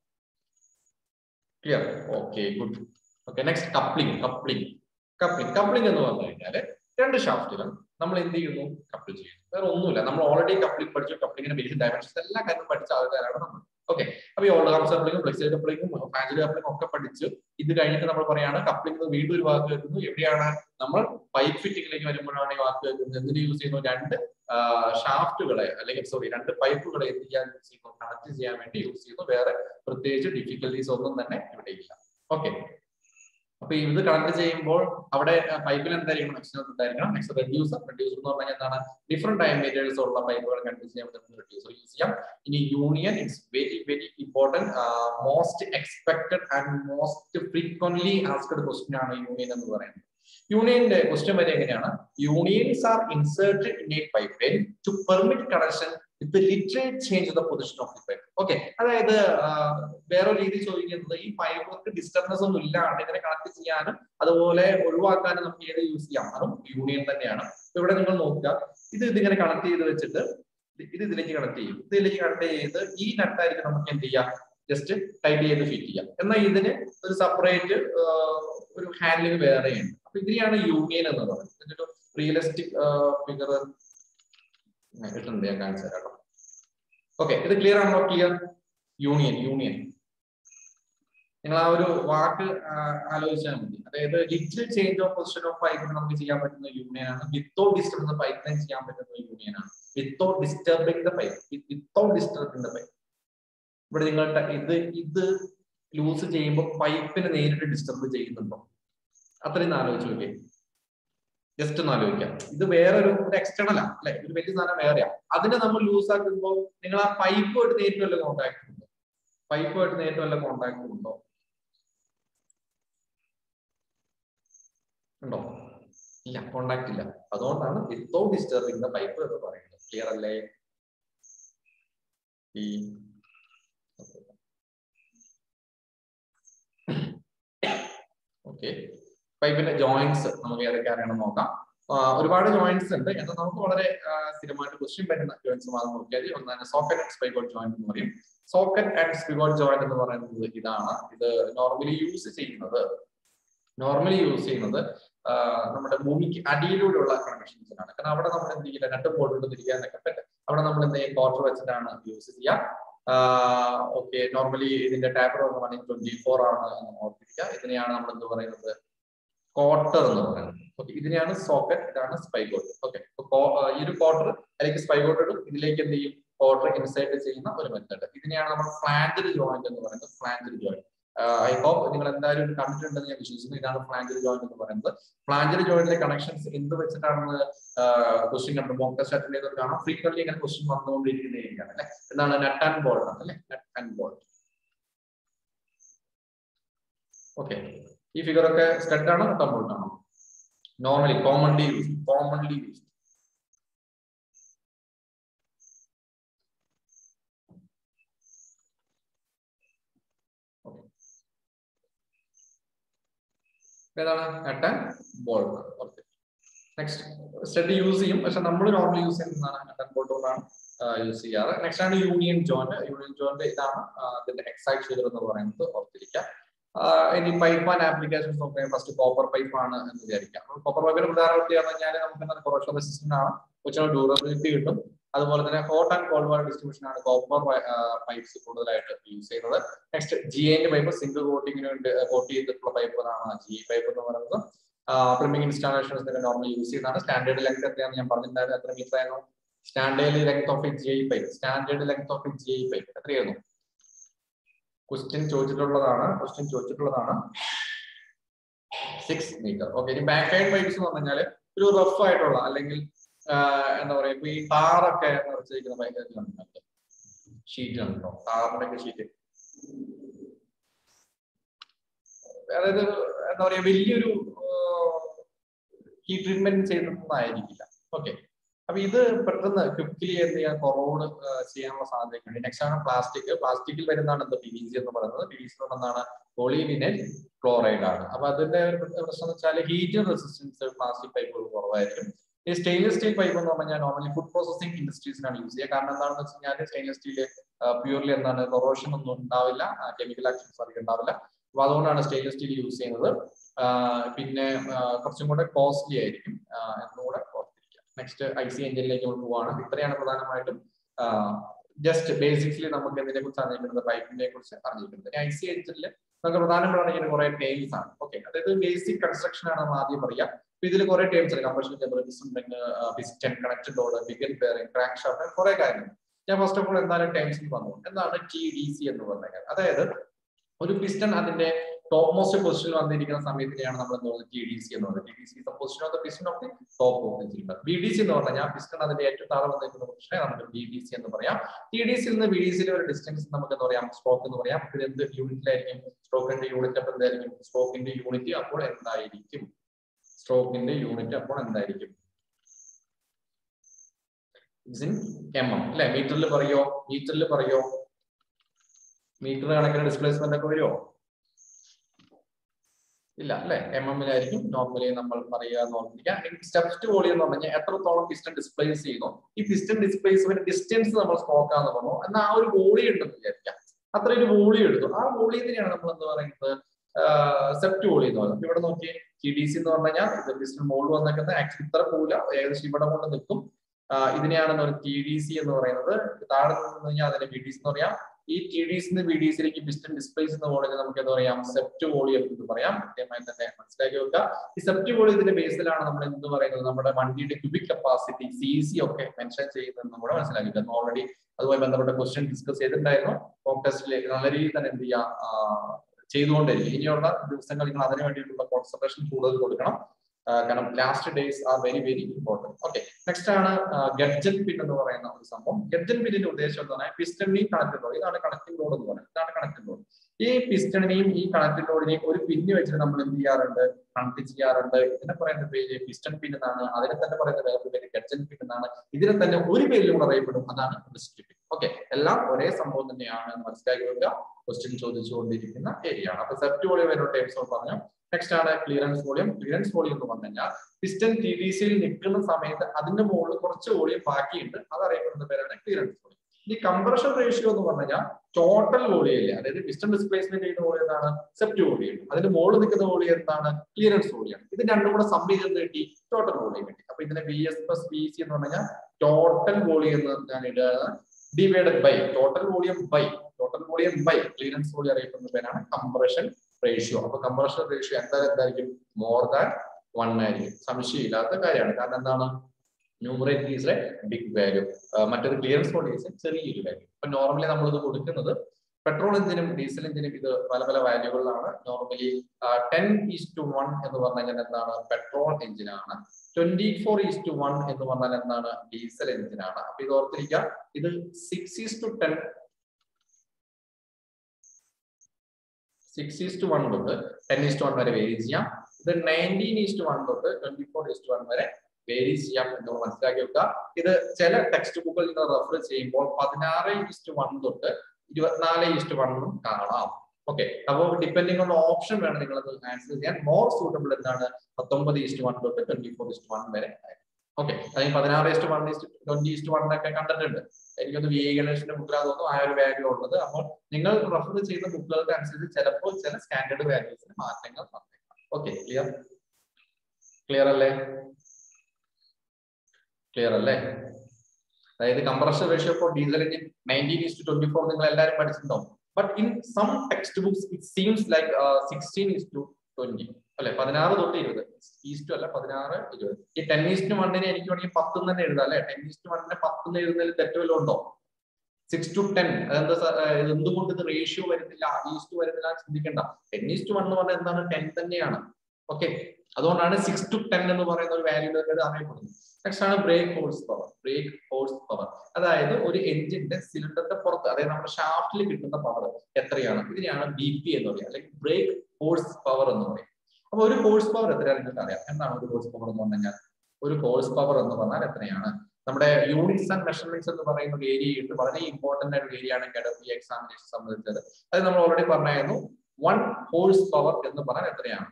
clear okay good okay next coupling coupling coupling coupling എന്ന് പറഞ്ഞു കഴിഞ്ഞാൽ രണ്ട് ഷാഫ്റ്റുകൾ നമ്മൾ എന്ത് ചെയ്യുന്നു കപ്പിൾ ചെയ്യുന്നു വേറെ ഒന്നുമില്ല നമ്മൾ ഓൾറെഡി കപ്ലിംഗ് പഠിച്ചു കപ്ലിങ്ങിന്റെ ബേസിക് ഡയമെൻഷൻസ് എല്ലാ കാര്യങ്ങളും പഠിച്ച ആൾക്കാരാണ് നമ്മൾ ഓക്കെ അപ്പൊ ഈ ഓൾഡ് ഹാംസ് കപ്ലിംഗും ഫ്ലെക്സൈഡ് കപ്ലിംഗും ഫാൻജലി കപ്ലിംഗും ഒക്കെ പഠിച്ച് ഇത് കഴിഞ്ഞിട്ട് നമ്മൾ പറയാണ് കപ്ലിംഗ് വീണ്ടും ഒരു വാക്ക് കേൾക്കുന്നു എവിടെയാണ് നമ്മൾ പൈപ്പ് ഫിറ്റിംഗിലേക്ക് വരുമ്പോഴാണ് ഈ വാക്ക് കേൾക്കുന്നത് എന്തിനു യൂസ് ചെയ്യുന്നു രണ്ട് ഷാഫ്റ്റുകളെ അല്ലെങ്കിൽ സോറി രണ്ട് പൈപ്പുകളെ എന്ത് ചെയ്യാൻ യൂസ് ചെയ്യുന്നു കണക്ട് ചെയ്യാൻ വേണ്ടി യൂസ് ചെയ്യുന്നു വേറെ പ്രത്യേകിച്ച് ഡിഫിക്കൽട്ടീസ് ഒന്നും തന്നെ ഇവിടെ ഇല്ല ഓക്കെ അപ്പൊ ഇത് കണക്ട് ചെയ്യുമ്പോൾ അവിടെ പൈപ്പിൽ എന്തായിരിക്കണം എക്സ്റ്റേണൽ ഉണ്ടായിരിക്കണം നെക്സ്റ്റ് റെഡ്യൂസർ റെഡ്യൂസർ എന്ന് പറഞ്ഞാൽ എന്താണ് ഡിഫറെന്റ് ഡയമീറ്റേഴ്സ് ഉള്ള പൈപ്പുകൾ കണക്ട് ചെയ്യാൻ പറ്റുന്ന റെഡ്യൂസർ യൂസ് ചെയ്യാം ഇനി union it's very very important most expected and most frequently asked question ആണ് യൂണിയൻ എന്ന് പറയുന്നത് യൂണിയന്റെ ക്വസ്റ്റ്യൻ വരെ എങ്ങനെയാണ് unions are inserted in a pipe line to permit connection with literate change the position of the pipe okay അതായത് വേറൊരു രീതി ചോദിക്കുന്നത് ഈ പൈപ്പുകൾക്ക് ഡിസ്റ്റർബൻസ് ഒന്നും ഇല്ലാണ്ട് ഇതിനെ കണക്ട് ചെയ്യാനും അതുപോലെ ഒഴിവാക്കാനും നമുക്ക് ഏത് യൂസ് ചെയ്യാം അതും യൂണിയൻ തന്നെയാണ് ഇവിടെ നിങ്ങൾ നോക്കുക ഇത് ഇതിങ്ങനെ കണക്ട് ചെയ്ത് വെച്ചിട്ട് ഇത് ഇതിലേക്ക് കണക്ട് ചെയ്യും ഇതിലേക്ക് കണക്ട് ചെയ്ത് ഈ നട്ടായിരിക്കും നമുക്ക് എന്ത് ചെയ്യാം ജസ്റ്റ് ടൈറ്റ് ചെയ്ത് ഫിറ്റ് ചെയ്യാം എന്നാൽ ഇതിന് ഒരു സെപ്പറേറ്റ് ഒരു ഹാൻഡിലിംഗ് വേറെയുണ്ട് അപ്പൊ ഇതിനെയാണ് യൂണിയൻ എന്ന് പറയുന്നത് ഇതിന്റെ ഒരു റിയലിസ്റ്റിക് ഫിഗർ ഇട്ടുണ്ട് ഞാൻ കാണിച്ചു തരാം ഓക്കെ ഇത് ക്ലിയർ ആണോ ക്ലിയർ യൂണിയൻ യൂണിയൻ നിങ്ങൾ ആ ഒരു വാക്ക് ആലോചിച്ചാൽ മതി അതായത് little change of position of പൈപ്പിന് നമുക്ക് ചെയ്യാൻ പറ്റുന്ന യൂണിയൻ ആണ് വിത്തൗട്ട് ഡിസ്റ്റർബ് പൈപ്പ് ലൈൻ ചെയ്യാൻ പറ്റുന്ന യൂണിയൻ ആണ് without disturbing the pipe without disturbing the pipe ഇവിടെ നിങ്ങളുടെ ഇത് ഇത് ലൂസ് ചെയ്യുമ്പോൾ പൈപ്പിനെ നേരിട്ട് ഡിസ്റ്റർബ് ചെയ്യുന്നുണ്ടോ അത്രയും ഒന്ന് ആലോചിച്ച് നോക്കിയേ ജസ്റ്റ് ഒന്ന് ആലോചിക്കാം ഇത് വേറൊരു ഒരു എക്സ്റ്റേണൽ ആണ് അല്ലെ ഒരു വലിയ സാധനം വേറെയാ അതിനെ നമ്മൾ ലൂസ് ആക്കുമ്പോൾ നിങ്ങൾ ആ പൈപ്പുമായിട്ട് നേരിട്ട് വല്ല കോൺടാക്ട് ഉണ്ടോ പൈപ്പുമായിട്ട് നേരിട്ട് വല്ല കോൺടാക്ട് ഉണ്ടോ ഉണ്ടോ ഇല്ല കോണ്ടാക്ട് ഇല്ല അതുകൊണ്ടാണ് വിത്തൗട്ട് ഡിസ്റ്റർബിങ് ദ പൈപ്പ് എന്ന് പറയുന്നത് ക്ലിയർ അല്ലേ ഈ ഓക്കെ പൈപ്പിന്റെ ജോയിന്റ്സ് നമുക്ക് ഏതൊക്കെ അറിയണം നോക്കാം ആ, ഒരുപാട് ജോയിന്റ്സ് ഉണ്ട് എന്നാൽ നമുക്ക് വളരെ ആ, സ്ഥിരമായിട്ട് ക്വസ്റ്റ്യൻ വരുന്ന ജോയിന്റ്സ് മാത്രം നോക്കിയാൽ ഒന്നാണ് സോക്കറ്റ് ആൻഡ് സ്പൈഗോട്ട് ജോയിന്റ് എന്ന് പറയും സോക്കറ്റ് ആൻഡ് സ്പിഗോട്ട് ജോയിന്റ് എന്ന് പറയുന്നത് ഇതാണ് ഇത് നോർമലി യൂസ് ചെയ്യുന്നത് നോർമലി യൂസ് ചെയ്യുന്നത് ആ, നമ്മുടെ ഭൂമിക്ക് അടിയിലൂടെയുള്ള കണക്ഷൻസിനാണ് കാരണം അവിടെ നമ്മൾ എന്ത് ചെയ്യില്ല രണ്ട് ബോർഡുകൾ തിരിക്കാനൊക്കെ പറ്റും അവിടെ നമ്മൾ എന്ത് ചെയ്യും ക്വാർട്ടർ വെച്ചിട്ടാണ് യൂസ് ചെയ്യുക ഓക്കെ നോർമലി ഇതിന്റെ ടാപ്പർ എന്ന് പറയുന്നത് ട്വന്റി ഫോർ ആണ് എന്ന് ഓർത്തിരിക്കുക ഇതിനെയാണ് നമ്മൾ എന്ത് പറയുന്നത് ക്വാർട്ടർ എന്ന് പറയുന്നത് ഓക്കെ ഇതിനെയാണ് സോക്കറ്റ് ഇതാണ് സ്പൈഗോട്ട് ഓക്കെ ഈ ഒരു ക്വാർട്ടർ അല്ലെങ്കിൽ സ്പൈഗോട്ട് ഇടും ഇതിലേക്ക് എന്ത് ചെയ്യും ക്വാർട്ടർ ഇൻസൈഡ് ചെയ്യുന്ന ഒരു മെത്തേഡ് ഇതിനെയാണ് നമ്മൾ ഫ്ലാൻജഡ് ജോയിന്റ് എന്ന് പറയുന്നത് ഫ്ലാൻജഡ് ജോയിന്റ് ഐ ഹോപ്പ് നിങ്ങൾ എന്തായാലും ഇത് കണ്ടിട്ടുണ്ടെന്ന് ഞാൻ വിശ്വസിക്കുന്നു ഇതാണ് ഫ്ലാഞ്ചർ ജോയിന്റ് എന്ന് പറയുന്നത് ഫ്ലാഞ്ചർ ജോയിന്റിലെ കണക്ഷൻസ് എന്ത് വെച്ചിട്ടാണെന്ന് ക്വസ്റ്റ്യൻ കണ്ടു മോക്ക് ടെസ്റ്റ് അറ്റൻഡ് ചെയ്തത് കാണാം ഫ്രീക്വന്റ്ലി ഇങ്ങനെ ക്വസ്റ്റ്യൻ വന്നുകൊണ്ടിരിക്കുന്ന ഏരിയയാണ് അല്ലെ എന്താണ് നെറ്റ് ആൻഡ് ബോൾട്ട് ആണ് അല്ലെ നെറ്റ് ആൻഡ് ബോൾട്ട് ഓക്കെ ഈ ഫിഗർ ഒക്കെ സ്റ്റഡ് ആണോ നെറ്റ് ആൻഡ് ബോൾട്ട് ആണോ normally commonly use commonly use ഏതാണ് nut and bolt okay next stud use ചെയ്യും പക്ഷെ നമ്മൾ നോർമലി യൂസ് ചെയ്യുന്നതാണ് നെറ്റ് ആൻഡ് ബോൾട്ട് കൊണ്ടാണ് യൂസ് ചെയ്യാറ് നെക്സ്റ്റ് ആണ് യൂണിയൻ ജോയിന്റ് യൂണിയൻ ജോയിന്റ് ഇതാണ് അതിന്റെ എക്സൈറ്റ് ഫിഗർ എന്ന് പറയുന്നത് ഓർത്തിരിക്കുക ഇനി പൈപ്പ് ആൻഡ് ആപ്ലിക്കേഷൻസ് നോക്കുകയാണെങ്കിൽ ഫസ്റ്റ് കോപ്പർ പൈപ്പ് ആണ് എന്ന് വിചാരിക്കാം കോപ്പർ പൈപ്പിന്റെ പ്രധാന പ്രത്യേകത എന്ന് പറഞ്ഞാൽ നമുക്ക് കൊറോഷൻ റെസിസ്റ്റന്റ് ആണ് കുറച്ചുകൂടെ ഡ്യൂറബിലിറ്റി കിട്ടും അതുപോലെ തന്നെ hot and cold water distribution ആണ് കോപ്പർ പൈപ്പ്സ് കൂടുതലായിട്ട് യൂസ് ചെയ്യുന്നത് നെക്സ്റ്റ് ജി എന്റെ പൈപ്പ് സിംഗിൾ കോട്ടിങ്ങിന് വേണ്ടി കോട്ട് ചെയ്തിട്ടുള്ള പൈപ്പുകളാണ് ജി പൈപ്പ് എന്ന് പറയുന്നത് പ്ലംബിംഗ് ഇൻസ്റ്റാളേഷൻസ് നോർമലി യൂസ് ചെയ്യുന്നതാണ് സ്റ്റാൻഡേർഡ് ലെങ്ത് എത്രയാണെന്ന് ഞാൻ പറഞ്ഞിട്ടുണ്ടായിരുന്നു എത്ര മീറ്റർ ആയിരുന്നു standard length of G I pipe standard length of G I pipe എത്രയായിരുന്നു ക്വസ്റ്റ്യൻ ചോദിച്ചിട്ടുള്ളതാണ് ക്വസ്റ്റ്യൻ ചോദിച്ചിട്ടുള്ളതാണ് സിക്സ് മീറ്റർ ഓക്കെ ഇനി ബാക്ക് സൈഡ് പൈപ്സ് എന്ന് പറഞ്ഞാൽ ഒരു റഫ് ആയിട്ടുള്ള അല്ലെങ്കിൽ എന്താ പറയാ ഇപ്പൊ ഈ ടാറൊക്കെ നിറച്ചിരിക്കുന്ന പൈപ്പ് ഷീറ്റ് ഉണ്ടോ ടാറിന്റെ ഒക്കെ ഷീറ്റ് അതായത് എന്താ പറയാ വലിയൊരു ഹീറ്റ് ട്രീറ്റ്മെന്റ് ചെയ്തിട്ടുണ്ടായിരിക്കില്ല ഓക്കെ അപ്പൊ ഇത് പെട്ടെന്ന് ക്വിക്കലി എന്ത് ചെയ്യാൻ കൊറോഡ് ചെയ്യാനുള്ള സാധ്യതയുണ്ട് നെക്സ്റ്റ് ആണ് പ്ലാസ്റ്റിക് പ്ലാസ്റ്റിക്കിൽ വരുന്നതാണ് എന്ത് പി വി സി എന്ന് പറയുന്നത് പി വി സി എന്താണ് പോളിവിനൽ ക്ലോറൈഡ് ആണ് അപ്പൊ അതിന്റെ ഒരു പ്രശ്നം എന്ന് വെച്ചാൽ ഹീറ്റ് റെസിസ്റ്റൻസ് പ്ലാസ്റ്റിക് പൈപ്പുകൾ കുറവായിരിക്കും ഈ സ്റ്റെയിൻലെസ് സ്റ്റീൽ പൈപ്പ് എന്ന് പറഞ്ഞാൽ നോർമലി ഫുഡ് പ്രോസസിംഗ് ഇൻഡസ്ട്രീസിനാണ് യൂസ് ചെയ്യുക കാരണം എന്താണെന്ന് വെച്ച് കഴിഞ്ഞാൽ സ്റ്റെയിൻലെസ് സ്റ്റീൽ പ്യൂർലി എന്താണ് കൊറോഷൻ ഒന്നും ഉണ്ടാവില്ല കെമിക്കൽ ആക്ഷൻസ് അധികം ഉണ്ടാവില്ല അപ്പൊ അതുകൊണ്ടാണ് സ്റ്റെയിൻലെസ് സ്റ്റീൽ യൂസ് ചെയ്യുന്നത് പിന്നെ കുറച്ചും കൂടെ കോസ്റ്റ്ലി ആയിരിക്കും എന്നുകൂടെ ഓർത്തിരിക്കുക നെക്സ്റ്റ് ഐ സി എഞ്ചിനിലേക്ക് നമ്മൾ പോവാണ് ഇത്രയാണ് പ്രധാനമായിട്ടും ജസ്റ്റ് ബേസിക്കലി നമുക്ക് എന്തിനെ കുറിച്ച് അറിഞ്ഞിരിക്കുന്നത് പൈപ്പിനെ കുറിച്ച് അറിഞ്ഞിരിക്കുന്നത് ഐ സി എഞ്ചിനിൽ നമുക്ക് പ്രധാനപ്പെട്ട കുറെ ടേംസ് ആണ് ഓക്കെ അതായത് ബേസിക് കൺസ്ട്രക്ഷൻ ആണ് നമ്മൾ ആദ്യം പറയുക അപ്പൊ ഇതിൽ കുറെ ടേംസ് ഉണ്ട് combustion chamber piston piston connected rod big end bearing crankshaft കുറെ കാര്യങ്ങൾ ഞാൻ ഫസ്റ്റ് ഓഫ് ഓൾ എന്താണ് ടേംസ് പറഞ്ഞു എന്താണ് ടി ഡി സി എന്ന് പറഞ്ഞാൽ അതായത് ഒരു പിസ്റ്റൺ അതിന്റെ ടോപ്പ് മോസ്റ്റ് പൊസിഷനിൽ വന്നിരിക്കുന്ന സമയത്തിനെയാണ് നമ്മൾ എന്ത് പറയുന്നത് ടി ഡി സി എന്ന് പറയുന്നത് T D C position of the piston of the top of the cylinder B D C എന്ന് പറഞ്ഞാൽ പിസ്റ്റൺ അതിന്റെ ഏറ്റവും താഴെ വന്നിരിക്കുന്ന പൊസിഷനെ നമുക്ക് ബി ഡി സി എന്ന് പറയാം ടി ഡി സിയിൽ നിന്ന് ബി ഡി സിയിലെ ഒരു ഡിസ്റ്റൻസ് നമുക്ക് എന്താ പറയാം സ്ട്രോക്ക് എന്ന് പറയാം ഇത് എന്ത് യൂണിറ്റിലായിരിക്കും സ്ട്രോക്കിന്റെ യൂണിറ്റ് അപ്പോൾ എന്തായിരിക്കും സ്ട്രോക്കിന്റെ യൂണിറ്റ് അപ്പോൾ എന്തായിരിക്കും സ്ട്രോക്കിന്റെ യൂണിറ്റ് അപ്പോൾ എന്തായിരിക്കും ഇൻ എം എം അല്ലെ മീറ്ററിൽ പറയോ മീറ്ററിൽ പറയോ മീറ്റർ കണക്കിന് ഡിസ്പ്ലേസ്മെന്റ് ഒക്കെ വരുമോ ഇല്ല അല്ലെ എം എമ്മിലായിരിക്കും നോർമലി നമ്മൾ പറയുക എന്ന് ഓർമ്മിക്കുക സ്റ്റെപ്സ് ടു വോളിയം എന്ന് പറഞ്ഞാൽ എത്രത്തോളം പിസ്റ്റൺ ഡിസ്പ്ലേസ് ചെയ്യുന്നു ഈ പിസ്റ്റൺ ഡിസ്പ്ലേസ്മെന്റ് ഡിസ്റ്റൻസ് നമ്മൾ സ്ട്രോക്കാന്ന് പറഞ്ഞു എന്നാൽ ആ ഒരു വോളി ഉണ്ടെന്ന് വിചാരിക്കാം അത്ര ഒരു വോളി എടുത്തു ആ വോളിയത്തിനെയാണ് നമ്മൾ എന്താ പറയുന്നത് സെപ്റ്റ് വോളി എന്ന് പറയുന്നത് ഇവിടെ നോക്കി ടി ഡി സി എന്ന് പറഞ്ഞു കഴിഞ്ഞാൽ ഇത് പിസ്റ്റൺ മുകളിൽ വന്നേക്കുന്നത് ആക്ച്വലി ഇത്ര പോകില്ല ഏകദേശം ഇവിടെ കൊണ്ട് നിൽക്കും ഇതിനെയാണ് ടി ഡി സി എന്ന് പറയുന്നത് താഴെ നിന്ന് കഴിഞ്ഞാൽ അതിനെ ബി ഡി സി എന്ന് പറയാം ഈ ടി ഡി സിന്ന് ബി ഡി സിയിലേക്ക് പിസ്റ്റൺ ഡിസ്പ്ലേസ് എന്ന് പറഞ്ഞാൽ നമുക്ക് എന്താ പറയാം സെപ്റ്റ് വോളിയം എന്ന് പറയാം കൃത്യമായി തന്നെ മനസ്സിലാക്കി വെക്കുക ഈ സെപ്റ്റ് വോളിയത്തിന്റെ ബേസിലാണ് നമ്മൾ എന്ത് പറയുന്നത് നമ്മുടെ വണ്ടിയുടെ ക്യൂബിക് കപ്പാസിറ്റി സി സി ഒക്കെ മെൻഷൻ ചെയ്യുന്നതെന്ന് കൂടെ മനസ്സിലാക്കി വെക്കുക ഓൾറെഡി അതുമായി ബന്ധപ്പെട്ട ക്വസ്റ്റ്യൻ ഡിസ്കസ് ചെയ്തിട്ടുണ്ടായിരുന്നു മോക്ക് ടെസ്റ്റിൽ നല്ല രീതിയിൽ തന്നെ എന്ത് ചെയ്യാം ചെയ്തുകൊണ്ടിരിക്കും ഇനിയുള്ള ദിവസങ്ങൾ നിങ്ങൾ അതിനു വേണ്ടിയിട്ടുള്ള കോൺസെൻട്രേഷൻ കൂടുതൽ കൊടുക്കണം കാരണം last days are very very important okay next ആണ് ഗഡ്ജൻ പിൻ എന്ന് പറയുന്ന ഒരു സംഭവം ഗഡ്ജൻ പിന്നിന്റെ ഉദ്ദേശം എന്താണ് പിസ്റ്റണിനെയും കണക്റ്റഡ് റോഡ് ഇതാണ് കണക്റ്റിംഗ് റോഡ് എന്ന് പറയുന്നത് ഇതാണ് കണക്റ്റിംഗ് റോഡ് ഈ പിസ്റ്റണിനെയും ഈ കണക്റ്റഡ് റോഡിനെയും ഒരു പിന്ന് വെച്ചിട്ട് നമ്മൾ എന്ത് ചെയ്യാറുണ്ട് കണക്ട് ചെയ്യാറുണ്ട് ഇതിനെ പറയുന്ന പേര് പിസ്റ്റൺ പിൻ എന്നാണ് അതിനെ തന്നെ പറയുന്ന വേറൊരു പേര് ഗഡ്ജൻ പിൻ എന്നാണ് ഇതിനെ തന്നെ ഒരു പേരിലൂടെ അറിയപ്പെടും അതാണ് ഡിസ്ട്രിക്ട് പിൻ ഓക്കെ എല്ലാം ഒരേ സംഭവം തന്നെയാണ് എന്ന് മനസ്സിലാക്കി വെക്കുക ക്വസ്റ്റ്യൻ ചോദിച്ചുകൊണ്ടിരിക്കുന്ന ഏരിയ ആണ് അപ്പൊ സെപ്റ്റ് വോളിയം വരുന്ന ടൈപ്സ് പറഞ്ഞു നെക്സ്റ്റ് ആണ് ക്ലിയറൻസ് വോളിയം ക്ലിയറൻസ് വോളിയം എന്ന് പറഞ്ഞു കഴിഞ്ഞാൽ പിസ്റ്റൻ ടി ഡി സിയിൽ നിൽക്കുന്ന സമയത്ത് അതിന്റെ മുകളിൽ കുറച്ച് വോളിയം ബാക്കിയുണ്ട് അത് അറിയപ്പെടുന്ന പേരാണ് ക്ലിയറൻസ് വോളിയം ഈ കംപ്രഷൻ റേഷ്യോ എന്ന് പറഞ്ഞു കഴിഞ്ഞാൽ ടോട്ടൽ വോളിയം ഇല്ലേ അതായത് പിസ്റ്റൺ ഡിസ്പ്ലേസ്മെന്റ് ചെയ്യുന്ന വോളിയം എന്താണ് സെപ്റ്റ് വോളിയം അതിന്റെ മുകളിൽ നിൽക്കുന്ന വോളിയം എന്താണ് ക്ലിയറൻസ് വോളിയം ഇത് രണ്ടും കൂടെ സമ്മി ചെയ്ത് കിട്ടി ടോട്ടൽ വോളിയം കിട്ടി അപ്പൊ ഇതിനെ B S plus B C എന്ന് പറഞ്ഞു കഴിഞ്ഞാൽ ടോട്ടൽ വോളിയം എന്ന് ഞാൻ ഇടുക divided by total volume by total volume by clearance volume അറിയപ്പെടുന്ന പേരാണ് കംപ്രഷൻ റേഷ്യോ അപ്പൊ കംപ്രഷൻ റേഷ്യോ എന്തായാലും എന്തായിരിക്കും മോർ ദാൻ വൺ ആയിരിക്കും സംശയമില്ലാത്ത കാര്യമാണ് കാരണം എന്താണ് ന്യൂമറേറ്റ് കേസിലെ ബിഗ് വാല്യൂ മറ്റൊരു ക്ലിയറൻസ് വോളിയേഴ്സ് ചെറിയൊരു വാല്യൂ അപ്പൊ നോർമലി നമ്മൾ ഇത് കൊടുക്കുന്നത് പെട്രോൾ എഞ്ചിനും ഡീസൽ എഞ്ചിനും ഇത് പല പല വാല്യൂകളിലാണ് normally ten is to one എന്ന് പറഞ്ഞു കഴിഞ്ഞാൽ എന്താണ് പെട്രോൾ എഞ്ചിനാണ് twenty four is to one എന്ന് പറഞ്ഞാൽ എന്താണ് ഡീസൽ എഞ്ചിനാണ് അപ്പൊ ഇത് ഓർത്തിരിക്കുക ഇത് six is to ten six is to one തൊട്ട് ടെൻ ഈസ് ടു വൺ വരെ വേരി ചെയ്യാം ഇത് നയൻറ്റീൻ ഈസ് ടു വൺ തൊട്ട് twenty four is to one വരെ വേരി ചെയ്യാം എന്ന് മനസ്സിലാക്കി വെക്കുക ഇത് ചില ടെക്സ്റ്റ് ബുക്കുകളിൽ നിന്ന് റെഫർ ചെയ്യുമ്പോൾ പതിനാറ് ഈസ്റ്റ് വൺ തൊട്ട് ഇരുപത്തിനാല് ഈസ്റ്റ് വണ്ണും കാണാം ഓക്കെ അപ്പോൾ ഡിപ്പെൻഡിങ് ഓൺ ഓപ്ഷൻ വേണം നിങ്ങൾ ആൻസർ ചെയ്യാൻ മോർ സൂട്ടബിൾ എന്താണ് പത്തൊമ്പത് ഈസ്റ്റ് വൺ തൊട്ട് ട്വന്റി ഫോർ ഈസ്റ്റ് വൺ വരെ ഓക്കെ അല്ലെങ്കിൽ പതിനാറ് is to one is to twenty is to one ഒക്കെ കണ്ടിട്ടുണ്ട് എനിക്കൊന്ന് വി ഐ ഗണേഷിന്റെ ബുക്കിലാ തോന്നുന്നു ആ ഒരു വാല്യൂ ഉള്ളത് അപ്പോൾ നിങ്ങൾ റെഫർ ചെയ്യുന്ന ബുക്കുകൾക്ക് അനുസരിച്ച് ചിലപ്പോൾ ചില സ്റ്റാൻഡേർഡ് വാല്യൂസിന് മാറ്റങ്ങൾ വന്നേക്കാം ഓക്കെ ക്ലിയർ ക്ലിയർ അല്ലേ ക്ലിയർ അല്ലേ അതായത് compression ratio for diesel engine nineteen is to twenty four നിങ്ങൾ എല്ലാവരും പഠിച്ചിട്ടുണ്ടാവും but in some textbooks it seems like sixteen is to twenty അല്ലെ പതിനാറ് തൊട്ട് ഇരുപത് ഈസ്റ്റു അല്ല പതിനാറ് ഇരുപത് ഈ ടെൻ ഈസ്റ്റ് വണ്ണിനെ എനിക്ക് വേണമെങ്കിൽ പത്ത് തന്നെ എഴുതാം അല്ലെ ടെൻ ഈസ്റ്റ് വണ്ണിനെ പത്ത് എഴുതുന്നതിൽ തെറ്റ് വല്ലതും ഉണ്ടോ സിക്സ് ടു ടെൻ അതെന്താ എന്തുകൊണ്ട് ഇത് റേഷ്യോ വരുന്നില്ല ഈസ്റ്റ് വരുന്നില്ല ചിന്തിക്കണ്ട ടെൻ ഈസ്റ്റ് വൺ എന്ന് പറഞ്ഞാൽ എന്താണ് ടെൻ തന്നെയാണ് ഓക്കെ അതുകൊണ്ടാണ് സിക്സ് ടു ടെൻ എന്ന് പറയുന്ന ഒരു വാല്യൂ അറിയപ്പെടുന്നത് നെക്സ്റ്റ് ആണ് brake horsepower brake horsepower അതായത് ഒരു എഞ്ചിന്റെ സിലിണ്ടറിന്റെ പുറത്ത് അതായത് നമ്മുടെ ഷാഫ്റ്റിൽ കിട്ടുന്ന പവർ എത്രയാണ് ഇതിനെയാണ് ബി പി എന്ന് പറയുക അല്ലെങ്കിൽ ബ്രേക്ക് ഹോഴ്സ് പവർ എന്ന് പറയും അപ്പൊ ഒരു ഹോഴ്സ് പവർ എത്രയാണ് നിങ്ങൾക്ക് അറിയാം എന്താണ് ഒരു ഹോഴ്സ് പവർ എന്ന് പറഞ്ഞു കഴിഞ്ഞാൽ ഒരു ഹോഴ്സ് പവർ എന്ന് പറഞ്ഞാൽ എത്രയാണ് നമ്മുടെ യൂണിറ്റ്സ് ആൻഡ് മെഷർമെന്റ്സ് എന്ന് പറയുന്ന ഒരു ഏരിയ ഉണ്ട് വളരെ ഇമ്പോർട്ടന്റ് ആയിട്ട് ഏരിയ ആണ് ഈ എക്സാമിനേഷൻ സംബന്ധിച്ചത് അത് നമ്മൾ ഓൾറെഡി പറഞ്ഞായിരുന്നു വൺ ഹോഴ്സ് പവർ എന്ന് പറഞ്ഞാൽ എത്രയാണ്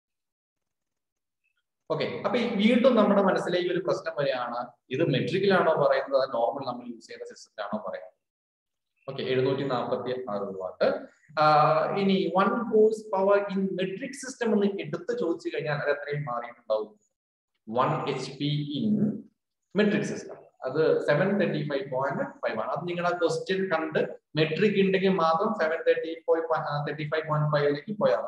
ഓക്കെ അപ്പൊ വീണ്ടും നമ്മുടെ മനസ്സിലേക്ക് ഒരു പ്രശ്നം വരികയാണ് ഇത് മെട്രിക്കിലാണോ പറയുന്നത് നോർമൽ നമ്മൾ യൂസ് ചെയ്യുന്ന സിസ്റ്റത്തിലാണോ പറയുന്നത് ഓക്കെ എഴുന്നൂറ്റി നാൽപ്പത്തി ആറ് വാട്ട് ഇനി one horsepower in metric system എന്ന് എടുത്ത് ചോദിച്ചു കഴിഞ്ഞാൽ അത് എത്രയും മാറിയിട്ടുണ്ടാവും one H P in metric system അത് seven thirty five point five ആണ് അത് നിങ്ങൾ ആ ക്വസ്റ്റ്യൻ കണ്ട് മെട്രിക് ഉണ്ടെങ്കിൽ മാത്രം seven thirty five thirty five point ഫൈവിലേക്ക് പോയാൽ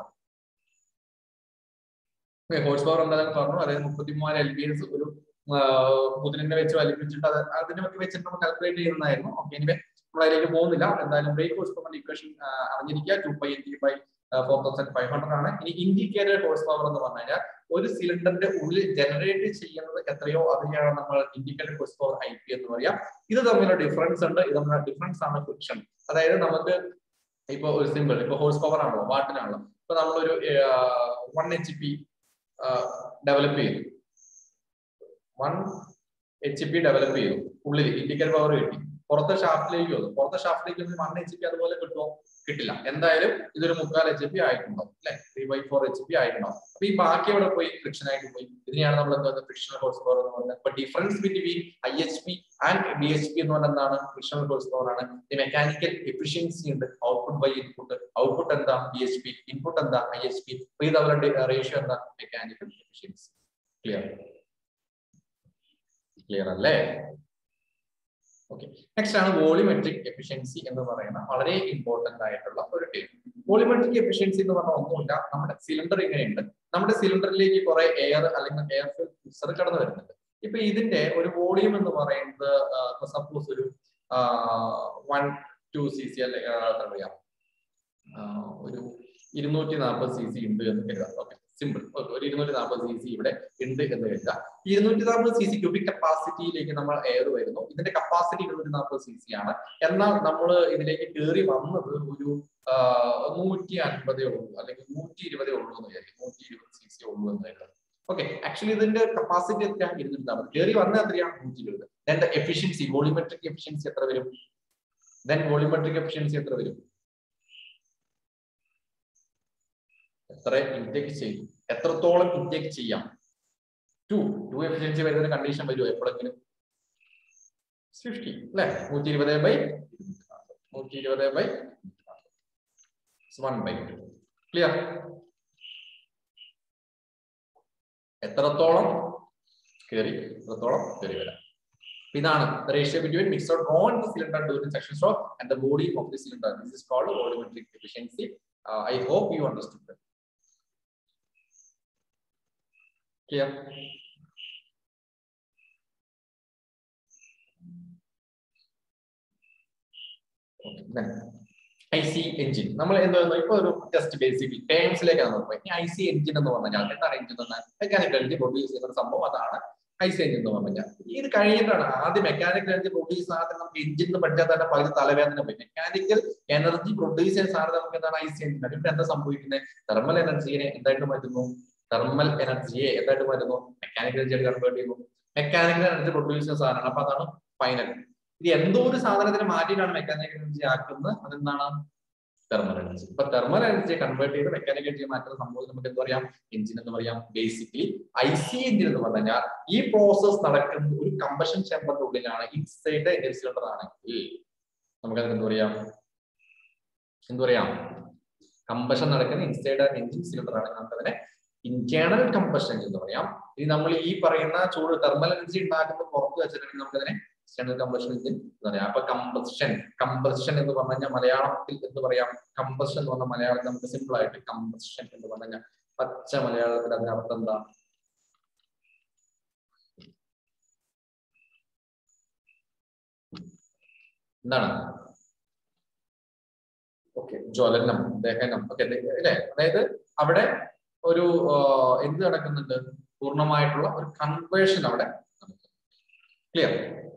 മതി ഹോഴ്സ് പവർ എന്താണെന്ന് പറഞ്ഞു അതായത് മുപ്പത്തി മൂവായിരം എൽ ബി എസ് ഒരു കുതിരനെ വെച്ച് വലിപ്പിച്ചിട്ട് അത് അതിനൊക്കെ വെച്ചിട്ട് നമ്മൾ കാൽക്കുലേറ്റ് ചെയ്യുന്നതായിരുന്നു ഓക്കെ ഇനി നമ്മൾ അതിലേക്ക് പോകുന്നില്ല എന്തായാലും ബ്രേക്ക് ഹോഴ്സ് പവർ ഇക്വേഷൻ അറിഞ്ഞിരിക്കുക two pi N T by four thousand five hundred ആണ് ഇനി ഇൻഡിക്കേറ്റഡ് ഹോഴ്സ് പവർ എന്ന് പറഞ്ഞു കഴിഞ്ഞാൽ ഒരു സിലിണ്ടറിന്റെ ഉള്ളിൽ ജനറേറ്റ് ചെയ്യുന്നത് എത്രയോ അതിനെയാണ് നമ്മൾ indicated horsepower I P എന്ന് പറയാം ഇത് തമ്മിലുള്ള ഡിഫറൻസ് ഉണ്ട് ഇത് തമ്മിലുള്ള ഡിഫറൻസ് ആണ് ഫ്രിക്ഷൻ അതായത് നമുക്ക് ഇപ്പൊ ഒരു സിമ്പിൾ ഇപ്പൊ ഹോഴ്സ് പവർ ആണല്ലോ വാട്ടിനാണല്ലോ ഇപ്പൊ നമ്മളൊരു വൺ എച്ച് പി ഡെവലപ്പ് ചെയ്തു വൺ എച്ച് പി ഡെവലപ്പ് ചെയ്തു ഉള്ളിൽ ഇൻഡിക്കേറ്റർ പവർ കിട്ടി പുറത്തെ ഷാഫ്റ്റിലേക്ക് വന്നു പുറത്തെ ഷാഫ്റ്റിലേക്ക് വൺ എച്ച് പി അതുപോലെ കിട്ടുമോ കിട്ടില്ല എന്തായാലും ഇതൊരു മുക്കാൽ എച്ച് പി ആയിട്ടുണ്ടാവും അല്ലെ three by four H P ആയിട്ടുണ്ടാവും അപ്പൊ ഈ ബാക്കി അവിടെ പോയി ഫ്രിക്ഷൻ ആയിട്ട് പോയി ഇതിനെയാണ് നമ്മൾ എന്താ ഫ്രിക്ഷണൽ ഹോഴ്സ് പവർ എന്ന് പറയുന്നത് അപ്പൊ difference between I H P and B H P എന്ന് പറഞ്ഞാൽ എന്താണ് ഫ്രിക്ഷണൽ ഹോഴ്സ് പവർ ആണ് ഈ മെക്കാനിക്കൽ എഫിഷ്യൻസി ഉണ്ട് ഔട്ട്പുട്ട് ബൈ ഇൻപുട്ട് ഔട്ട്പുട്ട് എന്താ ബി എച്ച് പി ഇൻപുട്ട് എന്താ ഐ എച്ച് പി അപ്പൊ ഇത് അവരുടെ റേഷ്യോ എന്താ മെക്കാനിക്കൽ എഫിഷ്യൻസി ക്ലിയർ ക്ലിയർ അല്ലേ ഓക്കെ നെക്സ്റ്റ് ആണ് വോളിമെട്രിക് എഫിഷ്യൻസി എന്ന് പറയുന്ന വളരെ ഇമ്പോർട്ടന്റ് ആയിട്ടുള്ള ഒരു ടേം വോളിമെട്രിക് എഫിഷ്യൻസി എന്ന് പറഞ്ഞാൽ ഒന്നുമില്ല നമ്മുടെ സിലിണ്ടർ ഇങ്ങനെയുണ്ട് നമ്മുടെ സിലിണ്ടറിലേക്ക് കുറെ എയർ അല്ലെങ്കിൽ എയർ ഫിൽറ്റർ കടന്നു വരുന്നുണ്ട് ഇപ്പൊ ഇതിന്റെ ഒരു വോളിയം എന്ന് പറയുന്നത് സപ്പോസ് ഒരു വൺ ടു സി സി അല്ലെ എന്താ പറയാ ഒരു ഇരുന്നൂറ്റി നാൽപ്പത് സി സി ഉണ്ട് എന്ന് കരുതാം ഓക്കെ സിമ്പിൾ ഒരു ഇരുന്നൂറ്റി നാൽപ്പത് സി സി ഇവിടെ ഉണ്ട് എന്ന് കരുതാം ഇരുന്നൂറ്റി നാൽപ്പത് സി സി ക്യൂബിക് കപ്പാസിറ്റിയിലേക്ക് നമ്മൾ എയർ വരുന്നു ഇതിന്റെ കപ്പാസിറ്റി ഇരുന്നൂറ്റി നാൽപ്പത് സി സി ആണ് എന്നാൽ നമ്മൾ ഇതിലേക്ക് കയറി വന്നത് ഒരു നൂറ്റി അൻപതേ ഉള്ളൂ അല്ലെങ്കിൽ നൂറ്റി ഇരുപതേ ഉള്ളൂ എന്ന് വിചാരിക്കും നൂറ്റി ഇരുപത് സി സി ഉള്ളൂ എന്ന് കരുതാം ഓക്കെ ആക്ച്വലി ഇതിന്റെ കപ്പാസിറ്റി എത്രയാണ് ഇരുന്നൂറ്റി നാൽപ്പത് കയറി വന്ന എത്രയാണ് നൂറ്റി ഇരുപത് ദെൻ എഫിഷ്യൻസി വോളിമെട്രിക് എഫിഷ്യൻസി എത്ര വരും ദെൻ വോളിമെട്രിക് എഫിഷ്യൻസി എത്ര വരും എത്ര ഇൻടേക്ക് ചെയ്യും എത്രത്തോളം ഇൻടേക്ക് ചെയ്യാം ടു ടു എഫിഷ്യൻസി വരുന്ന കണ്ടീഷൻ വരുമോ എപ്പോഴെങ്കിലും ഫിഫ്റ്റി അല്ലെ നൂറ്റി ഇരുപത് ബൈ നൂറ്റി ഇരുപത് by one by two clear എത്രത്തോളം കയറി എത്രത്തോളം കയറി വരാം ഇതാണ് ratio between mixed on the cylinder during section stroke and the body of the cylinder this is called volumetric efficiency I hope you understood Clear? I C engine നമ്മൾ എന്താ ഇപ്പൊ ഒരു ജസ്റ്റ് ബേസിക് ടേംസിലേക്കാണ് നമ്മൾ പോയി ഐ സി എഞ്ചിൻ എന്ന് പറഞ്ഞാൽ എന്താണ് engine എന്ന് മെക്കാനിക്കൽ എഞ്ചിൻ പ്രൊഡ്യൂസ് ചെയ്യുന്ന ഒരു സംഭവം അതാണ് ഐ സി എഞ്ചിൻ എന്ന് പറഞ്ഞാൽ ഇത് കഴിഞ്ഞിട്ടാണ് ആദ്യം മെക്കാനിക്കൽ എനർജി പ്രൊഡ്യൂസ് സാധനം നമുക്ക് എഞ്ചിൻ എന്ന് പഠിച്ചാൽ തന്നെ പകുതി തലവേദന പോയി മെക്കാനിക്കൽ എനർജി പ്രൊഡ്യൂസ് ചെയ്യുന്ന സാധനം നമുക്ക് എന്താണ് ഐ സി എഞ്ചിൻ ഇവിടെ എന്താ സംഭവിക്കുന്നത് തെർമൽ എനർജിയെ എന്തായിട്ട് മാറ്റുന്നു തെർമൽ എനർജിയെ എന്തായിട്ട് മാറ്റുന്നു മെക്കാനിക്കൽ എനർജി കൺവേർട്ട് ചെയ്യുന്നു മെക്കാനിക്കൽ എനർജി പ്രൊഡ്യൂസ് ചെയ്യുന്ന സാധനമാണ് അപ്പൊ അതാണ് ഫൈനൽ ഇത് എന്തോ ഒരു സാധനത്തിന് മാറ്റിയിട്ടാണ് മെക്കാനിക്കൽ എനർജി ആക്കുന്നത് അതെന്താണ് തെർമൽ എനർജി ഇപ്പൊ തെർമൽ എനർജി കൺവേർട്ട് ചെയ്ത് മെക്കാനിക്കൽ എനർജി മാറ്റുന്ന സംഭവം നമുക്ക് എന്താ പറയാം എഞ്ചിൻ എന്ന് പറയാം ബേസിക്കലി ഐ സി എഞ്ചിൻ എന്ന് പറഞ്ഞു കഴിഞ്ഞാൽ ഈ പ്രോസസ് നടക്കുന്ന ഒരു കമ്പഷൻ ചേമ്പറിന്റെ ഉള്ളിലാണ് ഇൻസൈഡ് എഞ്ചിൻ സിലിണ്ടർ ആണെങ്കിൽ നമുക്ക് അതിന് എന്ത് പറയാം എന്ത് പറയാം കമ്പഷൻ നടക്കുന്ന ഇൻസൈഡ് എഞ്ചിൻ സിലിണ്ടർ ആണെങ്കിൽ നമുക്ക് അതിനെ ഇന്റേണൽ കമ്പഷൻ എന്ന് പറയാം ഇനി നമ്മൾ ഈ പറയുന്ന ചൂട് തെർമൽ എനർജി ഉണ്ടാക്കുന്ന പുറത്ത് വെച്ചിട്ടുണ്ടെങ്കിൽ നമുക്ക് അതിനെ എക്സ്റ്റേണൽ കമ്പഷൻ എഞ്ചിൻ എന്ന് പറയാം അപ്പൊ കമ്പഷൻ കമ്പഷൻ എന്ന് പറഞ്ഞു കഴിഞ്ഞാൽ മലയാളത്തിൽ എന്ന് പറയാം കമ്പഷൻ എന്ന് പറഞ്ഞ മലയാളത്തിൽ നമുക്ക് സിമ്പിൾ ആയിട്ട് കമ്പഷൻ എന്ന് പറഞ്ഞു കഴിഞ്ഞാൽ പച്ച മലയാളത്തിൽ അതിന്റെ അർത്ഥം എന്താ എന്താണ് ഓക്കെ ജ്വലനം ദഹനം ഓക്കെ അല്ലേ അതായത് അവിടെ ഒരു എന്ത് നടക്കുന്നുണ്ട് പൂർണ്ണമായിട്ടുള്ള ഒരു കൺവേർഷൻ അവിടെ ക്ലിയർ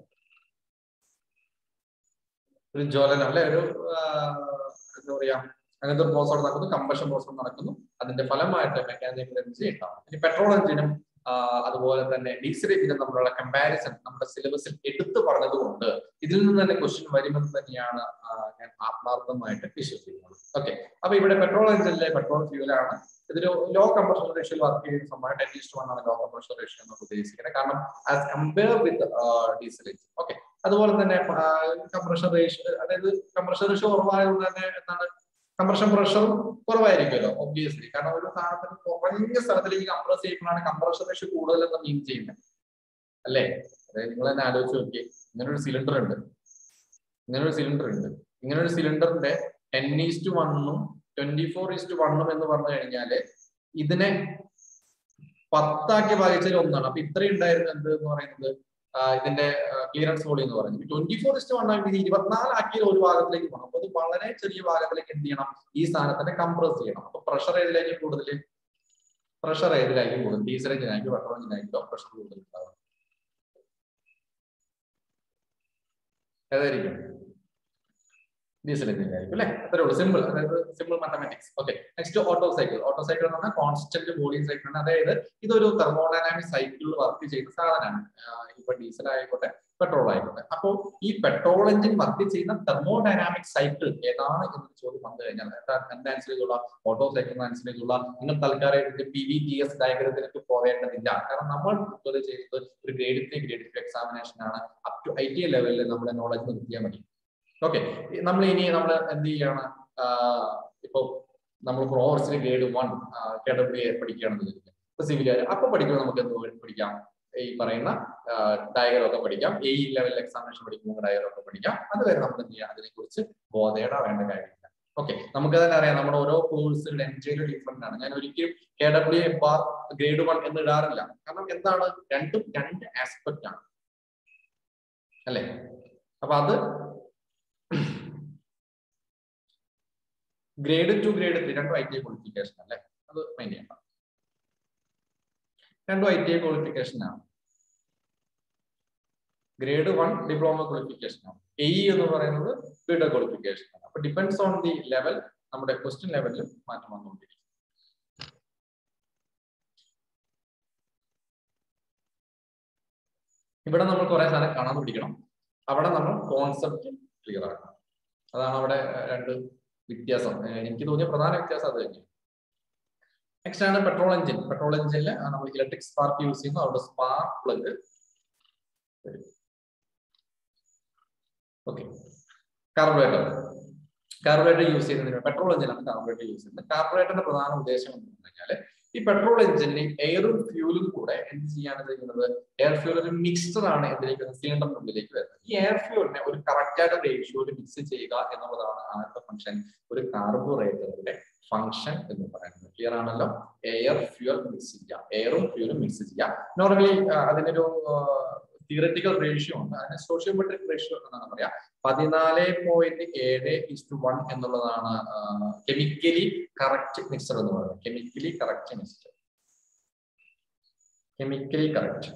ഒരു ജ്വലനം അല്ലെ ഒരു എന്താ പറയാ അങ്ങനത്തെ ഒരു പ്രോസസ് നടക്കുന്നു കമ്പഷൻ പ്രോസസ് നടക്കുന്നു അതിന്റെ ഫലമായിട്ട് മെക്കാനിക്കൽ എനർജി ഉണ്ടാവും ഇനി പെട്രോൾ എഞ്ചിനും അതുപോലെ തന്നെ ഡീസൽ എഞ്ചിനും തമ്മിലുള്ള കമ്പാരിസൺ നമ്മുടെ സിലബസിൽ എടുത്തു പറഞ്ഞതുകൊണ്ട് ഇതിൽ നിന്ന് തന്നെ ക്വസ്റ്റ്യൻ വരുമെന്ന് തന്നെയാണ് ഞാൻ ആത്മാർത്ഥമായിട്ട് വിശ്വസിക്കുന്നത് ഓക്കെ അപ്പൊ ഇവിടെ പെട്രോൾ എഞ്ചിനിലെ പെട്രോൾ ഫ്യൂലാണ് ഇതൊരു ലോ കമ്പർഷൻ റേഷ്യോയിൽ വർക്ക് ചെയ്യുന്ന സമയത്ത് അറ്റ്ലീസ്റ്റ് വൺ ആണ് ലോ കമ്പർഷൻ റേഷ്യോ എന്ന് ഉദ്ദേശിക്കുന്നത് കാരണം as compare with diesel engine okay അതുപോലെ തന്നെ കംപ്രഷൻ റേഷ്യോ അതായത് കംപ്രഷൻ റേഷ്യോ കുറവായതുകൊണ്ട് തന്നെ എന്താണ് കംപ്രഷൻ പ്രഷറും കുറവായിരിക്കുമല്ലോ ഒബ്വിയസ്ലി കാരണം ഒരു സാധനത്തിന് കുറഞ്ഞ സ്ഥലത്തിലേക്ക് കംപ്രസ് ചെയ്യുമ്പോഴാണ് കംപ്രഷൻ റേഷ്യോ കൂടുതലെന്ന് മീൻ ചെയ്യുന്നത് അല്ലേ അതായത് നിങ്ങൾ തന്നെ ആലോചിച്ച് നോക്കിയേ ഇങ്ങനെ ഒരു സിലിണ്ടർ ഉണ്ട് ഇങ്ങനെ ഒരു സിലിണ്ടർ ഉണ്ട് ഇങ്ങനെ ഒരു സിലിണ്ടറിന്റെ ടെൻ ഈസ്റ്റ് വണ്ണും ട്വന്റി ഫോർ ഈസ്റ്റ് വണ്ണും എന്ന് പറഞ്ഞു കഴിഞ്ഞാല് ഇതിനെ പത്താക്കി ഭാഗിച്ചതിൽ ഒന്നാണ് അപ്പൊ ഇത്രയും ഉണ്ടായിരുന്നത് എന്ത് എന്ന് പറയുന്നത് ഇതിന്റെ ക്ലിയറൻസ് വോളി എന്ന് പറയുന്നത് ട്വന്റി ഫോർ ഇസ്റ്റ് വൺ ആക്കി ഇരുപത്തിനാലാക്കിയ ഒരു ഭാഗത്തിലേക്ക് പോകണം അപ്പൊ അത് വളരെ ചെറിയ ഭാഗത്തിലേക്ക് എന്ത് ചെയ്യണം ഈ സാധനത്തിനെ കംപ്രസ് ചെയ്യണം അപ്പൊ പ്രഷർ ഏതിലേക്ക് കൂടുതൽ പ്രഷർ ഏതിലായിരിക്കും കൂടുതൽ ഡീസൽ എഞ്ചിനായിരിക്കും പെട്രോൾ എഞ്ചിനായിരിക്കും പ്രഷർ കൂടുതൽ ഉണ്ടാവും ഏതായിരിക്കും ഡീസൽ എഞ്ചിൻ ആയിരിക്കും അല്ലെ അത്രേ ഉള്ളൂ സിമ്പിൾ അതായത് simple mathematics okay next Otto cycle Otto cycle എന്ന് പറഞ്ഞാൽ കോൺസ്റ്റന്റ് വോളിയം സൈക്കിൾ ആണ് അതായത് ഇതൊരു തെർമോഡൈനാമിക് സൈക്കിളിൽ വർക്ക് ചെയ്യുന്ന സാധനമാണ് ഇപ്പൊ ഡീസൽ ആയിക്കോട്ടെ പെട്രോൾ ആയിക്കോട്ടെ അപ്പോൾ ഈ പെട്രോൾ എഞ്ചിൻ വർക്ക് ചെയ്യുന്ന തെർമോഡൈനാമിക് സൈക്കിൾ ഏതാണ് എന്നൊരു ചോദ്യം വന്നു കഴിഞ്ഞാൽ എന്താ ആൻസർ ചെയ്തുള്ള ഓട്ടോ സൈക്കിൾ ആൻസർ ചെയ്തുള്ള നിങ്ങൾ തൽക്കാലം പി വി ടി എസ് ഡയഗ്രത്തിലേക്ക് പോകേണ്ടതില്ല കാരണം നമ്മൾ പ്രിപ്പയർ ചെയ്യുന്നത് ഒരു grade three grade two examination ആണ് അപ് ടു ഐ ടി ലെവലിൽ നമ്മുടെ നോളജ് നിർത്തിയാൽ മതി ഓക്കെ നമ്മൾ ഇനി നമ്മൾ എന്ത് ചെയ്യാണ് ഇപ്പൊ നമ്മൾ കോഴ്സിന് grade one K W A പഠിക്കുകയാണെന്ന് വിചാരിക്കാം ഇപ്പൊ സിവിൽ അപ്പൊ പഠിക്കുമ്പോൾ നമുക്ക് എന്ത് പഠിക്കാം ഈ പറയുന്ന ഡയഗ്രം ഒക്കെ പഠിക്കാം എ ലെവൽ എക്സാമിനേഷൻ പഠിക്കുമ്പോൾ ഡയഗ്രം ഒക്കെ പഠിക്കാം അതുവരെ നമ്മൾ എന്ത് ചെയ്യാം അതിനെ കുറിച്ച് ബോധേട വേണ്ട കാര്യമില്ല ഓക്കെ നമുക്ക് തന്നെ അറിയാം നമ്മുടെ ഓരോ കോഴ്സുകൾ എൻജോയിൽ ഡിഫറെന്റ് ആണ് ഞാൻ ഒരിക്കലും K W A bar grade one എന്ന് ഇടാറില്ല കാരണം എന്താണ് രണ്ടും രണ്ട് ആസ്പെക്ട് ആണ് അല്ലെ അപ്പൊ അത് ഗ്രേഡ് ടു ഗ്രേഡ് ത്രീ രണ്ടും ഐ ടി ഐ ക്വാളിഫിക്കേഷൻ അല്ലേ അത് മൈൻഡ് ചെയ്യണ്ട രണ്ടും ഐ ടി ഐ ക്വാളിഫിക്കേഷൻ ആണ് ഗ്രേഡ് വൺ ഡിപ്ലോമ ക്വാളിഫിക്കേഷൻ ആണ് എ എന്ന് പറയുന്നത് ബിയുടെ ക്വാളിഫിക്കേഷൻ ആണ് അപ്പൊ ഡിപ്പെൻഡ്സ് ഓൺ ദി ലെവൽ നമ്മുടെ ക്വസ്റ്റ്യൻ ലെവലിൽ മാറ്റം വന്നുകൊണ്ടിരിക്കും ഇവിടെ നമ്മൾ കുറെ സാധനം കാണാൻ പിടിക്കണം അവിടെ നമ്മൾ കോൺസെപ്റ്റ് ക്ലിയർ ആക്കണം അതാണ് അവിടെ രണ്ട് വ്യത്യാസം എനിക്ക് തോന്നിയ പ്രധാന വ്യത്യാസം അത് തന്നെയാണ് നെക്സ്റ്റ് ആണ് പെട്രോൾ എഞ്ചിൻ പെട്രോൾ എഞ്ചിനിൽ നമ്മൾ ഇലക്ട്രിക് സ്പാർക്ക് യൂസ് ചെയ്യുന്നു അവിടെ spark plug okay carburettor carburettor use ചെയ്യുന്നതിന് പെട്രോൾ എഞ്ചിനാണ് കാർബറേറ്റർ യൂസ് ചെയ്യുന്നത് കാർബറേറ്ററിന്റെ പ്രധാന ഉദ്ദേശം എന്ന് പറഞ്ഞു കഴിഞ്ഞാൽ ഈ പെട്രോൾ എഞ്ചിനിൽ എയറും ഫ്യൂലും കൂടെ എന്ത് ചെയ്യാണ് ചെയ്യുന്നത് എയർ ഫ്യൂൽ ഒരു മിക്സ്ചർ ആണ് എന്തിലേക്ക് സിലിണ്ടറിന്റെ ഉള്ളിലേക്ക് വരുന്നത് ഈ എയർ ഫ്യൂലിനെ ഒരു കറക്റ്റ് ആയിട്ട് റേഷ്യോയിൽ മിക്സ് ചെയ്യുക എന്നുള്ളതാണ് ആദ്യത്തെ ഫംഗ്ഷൻ ഒരു കാർബോറേറ്ററിന്റെ ഫംഗ്ഷൻ എന്ന് പറയുന്നത് ക്ലിയർ ആണല്ലോ എയർ ഫ്യൂൽ മിക്സ് ചെയ്യുക എയറും ഫ്യൂലും മിക്സ് ചെയ്യുക നോർമലി അതിനൊരു തിയററ്റിക്കൽ റേഷ്യോ ഉണ്ട് അതിന് സോഷ്യോമെട്രിക് റേഷ്യോ എന്നാണ് പറയാ പതിനാല് പോയിന്റ് ഏഴ് ഇസ്റ്റു വൺ എന്നുള്ളതാണ് കെമിക്കലി കറക്റ്റ് മിക്സർ എന്ന് പറയുന്നത് chemically correct mixture chemically correct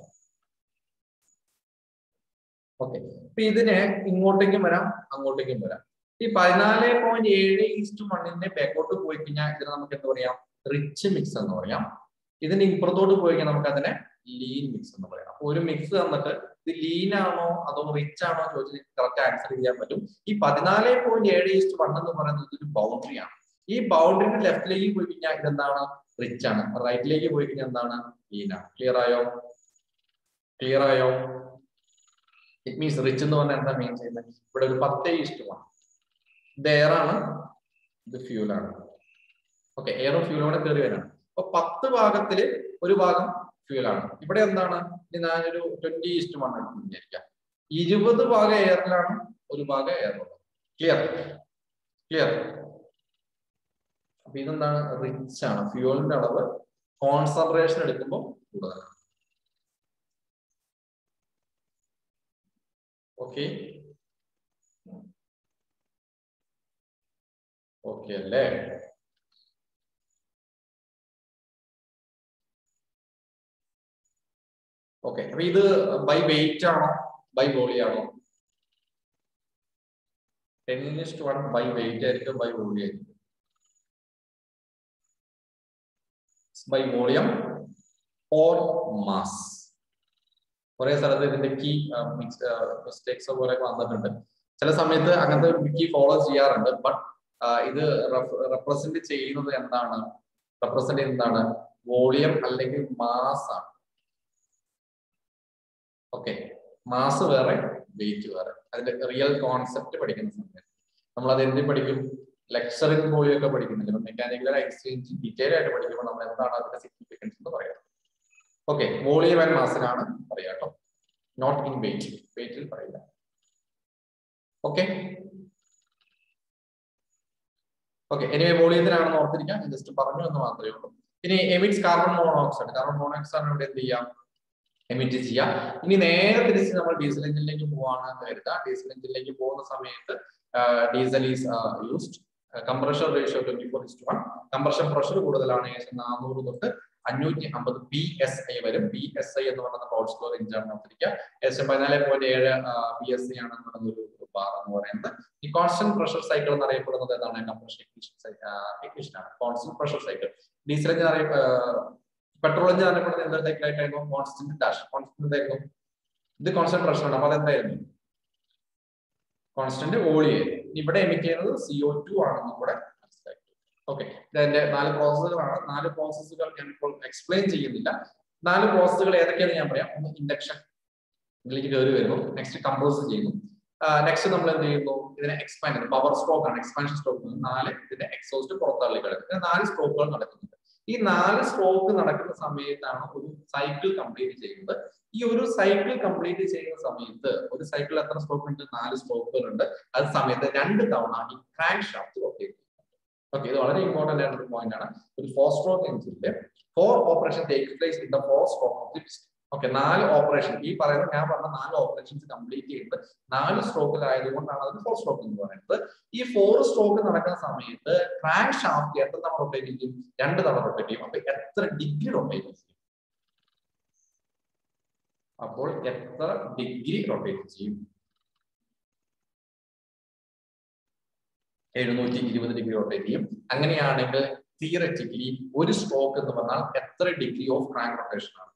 okay അപ്പൊ ഇതിന് ഇങ്ങോട്ടേക്കും വരാം അങ്ങോട്ടേക്കും വരാം ഈ പതിനാല് പോയിന്റ് ഏഴ് ഈസ്റ്റ് വണ്ണിന്റെ ബാക്കോട്ട് പോയി കഴിഞ്ഞാൽ ഇതിന് നമുക്ക് എന്താ പറയാം റിച്ച് മിക്സ് എന്ന് പറയാം ഇതിന് ഇപ്പുറത്തോട്ട് പോയി കഴിഞ്ഞാൽ നമുക്ക് അതിനെ ലീൻ മിക്സ് എന്ന് പറയാം അപ്പൊ ഒരു മിക്സ് തന്നിട്ട് ഇത് ലീൻ ആണോ അതോ റിച്ച് ആണോ ചോദിച്ചാൽ കറക്റ്റ് ആൻസർ ചെയ്യാൻ പറ്റും ഈ പതിനാല് പോയിന്റ് ഏഴ് ഈസ്റ്റ് വൺ എന്ന് പറയുന്നത് ഒരു ബൗണ്ടറി ആണ് ഈ ബൗണ്ടറിന്റെ ലെഫ്റ്റിലേക്ക് പോയി കഴിഞ്ഞാൽ ഇതെന്താണ് റിച്ച് ആണ് റൈറ്റിലേക്ക് പോയി കഴിഞ്ഞാൽ എന്താണ് ലീൻ ആണ് ക്ലിയർ ആയോ ക്ലിയർ ആയോ ഇറ്റ് മീൻസ് റിച്ച് എന്ന് പറഞ്ഞാൽ എന്താ മീൻ ചെയ്യുന്നത് ഇവിടെ ഒരു പത്തേ ഈസ്റ്റ് വൺ ഇത് എയർ ആണ് ഇത് ഫ്യൂൽ ആണ് ഓക്കെ എയറും ഫ്യൂലും കൂടെ കയറി വരാണ് അപ്പൊ പത്ത് ഭാഗത്തില് ഒരു ഭാഗം ഫ്യൂൽ ആണ് ഇവിടെ എന്താണ് ഇനി ഞാനൊരു ട്വന്റി ഈസ്റ്റ് വൺ എടുത്ത് വിചാരിക്കാം ഇരുപത് ഭാഗം എയറിലാണ് ഒരു ഭാഗം എയറിലുള്ളത് ക്ലിയർ ക്ലിയർ അപ്പൊ ഇതെന്താണ് റിച്ച് ആണ് ഫ്യൂലിന്റെ അളവ് കോൺസെൻട്രേഷൻ എടുക്കുമ്പോൾ കൂടുതലാണ് ഓക്കെ ഓക്കെ അല്ലേ ഓക്കെ അപ്പൊ ഇത് ബൈ വെയിറ്റ് ആണോ ബൈ വോളി ആണോ ten is to one by weight ആയിരിക്കും ബൈ വോളി ആയിരിക്കും ബൈ വോളിയം ഓർ മാസ് കുറെ സ്ഥലത്ത് ഇതിന്റെ കീ മിസ്റ്റേക്സ് പോലെ വന്നിട്ടുണ്ട് ചില സമയത്ത് അങ്ങനത്തെ കീ ഫോളോ ചെയ്യാറുണ്ട് ബട്ട് ഇത് റെപ്രസെന്റ് ചെയ്യുന്നത് എന്താണ് റെപ്രസെന്റ് ചെയ്യുന്നത് എന്താണ് വോളിയം അല്ലെങ്കിൽ മാസ് ആണ് ഓക്കെ മാസ് വേറെ വെയിറ്റ് വേറെ അതിന്റെ റിയൽ കോൺസെപ്റ്റ് പഠിക്കുന്ന സമയത്ത് നമ്മൾ അത് എന്തിനും പഠിക്കും ലെക്ചറിൽ പോയൊക്കെ പഠിക്കുന്നില്ല മെക്കാനിക്കൽ എക്സ്ചേഞ്ച് ഡീറ്റെയിൽ ആയിട്ട് പഠിക്കുമ്പോൾ നമ്മൾ എന്താണ് അതിന്റെ സിഗ്നിഫിക്കൻസ് എന്ന് പറയാം ഓക്കെ വോളിയം ആൻഡ് മാസിനാണ് പറയാം കേട്ടോ നോട്ട് ഇൻ വെയിറ്റ് വെയിറ്റിൽ പറയില്ല ഓക്കെ ഓക്കെ എനിവേ വോളിയത്തിനാണെന്ന് ഓർത്തിരിക്കാം ഞാൻ ജസ്റ്റ് പറഞ്ഞു എന്ന് മാത്രമേ ഉള്ളൂ ഇനി emits carbon monoxide carbon monoxide ഇവിടെ എന്ത് ചെയ്യാം എമിറ്റ് ചെയ്യാം ഇനി നേരെ തിരിച്ച് നമ്മൾ ഡീസൽ എഞ്ചിനിലേക്ക് പോവാണ് എന്ന് കരുതാം ഡീസൽ എഞ്ചിനിലേക്ക് പോകുന്ന സമയത്ത് diesel is used compression ratio twenty four is to one compression pressure കൂടുതലാണ് ഏകദേശം നാനൂറ് തൊട്ട് അഞ്ഞൂറ്റി അമ്പത് പി എസ് ഐ വരും പി എസ് ഐ എന്ന് പറയുന്ന പവർ സ്റ്റോർ എഞ്ചിനാണ് ഓർത്തിരിക്കുക ഏകദേശം പതിനാല് പോയിന്റ് ഏഴ് പി എസ് ഐ ആണ് ഒരു ബാർ എന്ന് പറയുന്നത് ഈ കോൺസ്റ്റന്റ് പ്രഷർ സൈക്കിൾ എന്ന് അറിയപ്പെടുന്നത് ഏതാണ് കംപ്രഷൻ ഇഗ്നിഷൻ ആണ് constant pressure cycle diesel engine അറിയ പെട്രോൾ എഞ്ചിൻ അറിയപ്പെടുന്നത് എന്തൊരു സൈക്കിൾ ആയിട്ടായിരുന്നു കോൺസ്റ്റന്റ് ഡാഷ് കോൺസ്റ്റന്റ് എന്തായിരുന്നു ഇത് കോൺസ്റ്റന്റ് പ്രഷർ ആണ് അപ്പൊ അതെന്തായിരുന്നു കോൺസ്റ്റന്റ് വോളിയായിരുന്നു ഇവിടെ എമിറ്റ് ചെയ്യുന്നത് സിഒ ടു ആണെന്നും കൂടെ മനസ്സിലാക്കി ഓക്കെ ഇതിന്റെ നാല് പ്രോസസ്സുകളാണ് നാല് പ്രോസസ്സുകൾ ഞാൻ ഇപ്പോൾ എക്സ്പ്ലെയിൻ ചെയ്യുന്നില്ല നാല് പ്രോസസ്സുകൾ ഏതൊക്കെയാണ് ഞാൻ പറയാം ഒന്ന് ഇൻഡക്ഷൻ ഇതിലേക്ക് കയറി വരുന്നു നെക്സ്റ്റ് കമ്പോസ് ചെയ്യുന്നു നെക്സ്റ്റ് നമ്മൾ എന്ത് ചെയ്യുന്നു ഇതിനെ എക്സ്പാൻഡ് ചെയ്യുന്നു പവർ സ്ട്രോക്ക് ആണ് എക്സ്പാൻഷൻ സ്ട്രോക്ക് നാല് ഇതിന്റെ എക്സോസ്റ്റ് പുറത്തള്ളി കിടക്കും നാല് സ്ട്രോക്കുകൾ നടക്കുന്നുണ്ട് ഈ നാല് സ്ട്രോക്ക് നടക്കുന്ന സമയത്താണ് ഒരു സൈക്കിൾ കംപ്ലീറ്റ് ചെയ്യുന്നത് ഈ ഒരു സൈക്കിൾ കംപ്ലീറ്റ് ചെയ്യുന്ന സമയത്ത് ഒരു സൈക്കിൾ എത്ര സ്ട്രോക്ക് ഉണ്ട് നാല് സ്ട്രോക്കുകൾ ഉണ്ട് അത് സമയത്ത് രണ്ട് തവണ ഈ ക്രാങ്ക് ഷാഫ്റ്റ് റൊട്ടേറ്റ് ഓക്കെ ഇത് വളരെ ഇമ്പോർട്ടന്റ് ആയിട്ടുള്ള പോയിന്റ് ആണ് ഒരു ഫോർ സ്ട്രോക്ക് എഞ്ചിനില് four operation take place in the four stroke of the piston okay നാല് ഓപ്പറേഷൻ ഈ പറയുന്ന ഞാൻ പറഞ്ഞ നാല് ഓപ്പറേഷൻസ് കംപ്ലീറ്റ് ചെയ്യുന്നത് നാല് സ്ട്രോക്കിലായതുകൊണ്ടാണ് അത് ഫോർ സ്ട്രോക്ക് എന്ന് പറയുന്നത് ഈ ഫോർ സ്ട്രോക്ക് നടക്കുന്ന സമയത്ത് ക്രാങ്ക് ഷാഫ്റ്റ് എത്ര തവണ റൊട്ടേറ്റ് ചെയ്യും രണ്ട് തവണ റൊട്ടേറ്റ് ചെയ്യും അപ്പൊ എത്ര ഡിഗ്രി റൊട്ടേറ്റ് ചെയ്യും അപ്പോൾ എത്ര ഡിഗ്രി റൊട്ടേറ്റ് ചെയ്യും എഴുന്നൂറ്റി ഇരുപത് ഡിഗ്രി റൊട്ടേറ്റ് ചെയ്യും അങ്ങനെയാണെങ്കിൽ തിയററ്റിക്കലി ഒരു സ്ട്രോക്ക് എന്ന് പറഞ്ഞാൽ എത്ര ഡിഗ്രി ഓഫ് ക്രാങ്ക് റൊട്ടേഷൻ ആണ്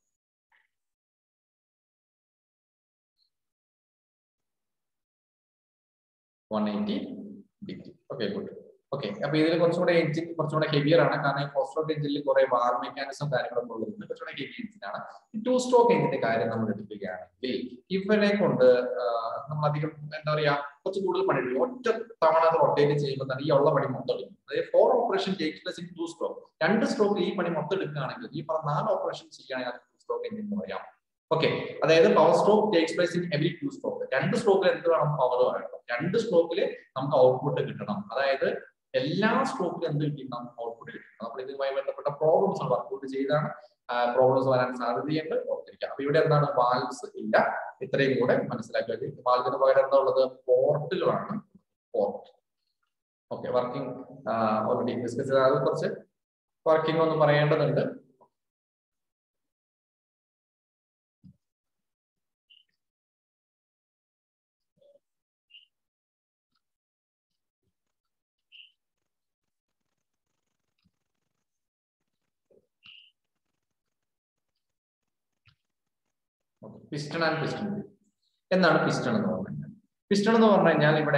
one eighty degree okay good okay അപ്പൊ ഇതിൽ കുറച്ചുകൂടെ എഞ്ചിൻ കുറച്ചുകൂടെ ഹെവിയർ ആണ് കാരണം ഈ ഫോർ സ്ട്രോക്ക് എഞ്ചിനിൽ കുറെ വാർ മെക്കാനിസം കാര്യങ്ങളൊക്കെ ഉള്ളതുകൊണ്ട് കുറച്ചുകൂടെ ഹെവി എഞ്ചിനാണ് ടു സ്ട്രോക്ക് എഞ്ചിന്റെ കാര്യം നമ്മൾ എടുക്കുകയാണെങ്കിൽ ഇവനെ കൊണ്ട് നമ്മൾ അധികം എന്താ പറയാ കുറച്ച് കൂടുതൽ പണി എടുക്കും ഒറ്റ തവണ അത് റൊട്ടേറ്റ് ചെയ്യുമ്പോൾ തന്നെ ഈ ഉള്ള പണി മൊത്തം എടുക്കും അതായത് four operation takes place in two stroke രണ്ട് സ്ട്രോക്കിൽ ഈ പണി മൊത്തം എടുക്കുകയാണെങ്കിൽ ഈ പറഞ്ഞ നാല് ഓപ്പറേഷൻ ചെയ്യുകയാണെങ്കിൽ ടു സ്ട്രോക്ക് എഞ്ചിൻ എന്ന് പറയാം ഓക്കെ അതായത് power stroke takes place in every two stroke രണ്ട് സ്ട്രോക്കിൽ എന്ത് വേണം പവർ വേണം രണ്ട് സ്ട്രോക്കിൽ നമുക്ക് ഔട്ട്പുട്ട് കിട്ടണം അതായത് എല്ലാ സ്ട്രോക്കിലും എന്ത് കിട്ടണം ഔട്ട്പുട്ട് കിട്ടണം അപ്പോൾ ഇതുമായി ബന്ധപ്പെട്ട പ്രോബ്ലംസ് വർക്ക്ഔട്ട് ചെയ്താണ് പ്രോബ്ലംസ് വരാൻ സാധ്യതയുണ്ട് ഓർത്തിരിക്കുക അപ്പൊ ഇവിടെ എന്താണ് വാൽവ്സ് ഇല്ല ഇത്രയും കൂടെ മനസ്സിലാക്കി വാൽവിന് പകരം എന്താ ഉള്ളത് പോർട്ടിലാണ് port okay working already discuss ചെയ്ത അത് കുറച്ച് വർക്കിംഗ് ഒന്ന് പറയേണ്ടതുണ്ട് പിസ്റ്റൺ ആൻഡ് പിസ്റ്റൺ എന്താണ് പിസ്റ്റൺ എന്ന് പറഞ്ഞു കഴിഞ്ഞാൽ പിസ്റ്റൺ എന്ന് പറഞ്ഞു കഴിഞ്ഞാൽ ഇവിടെ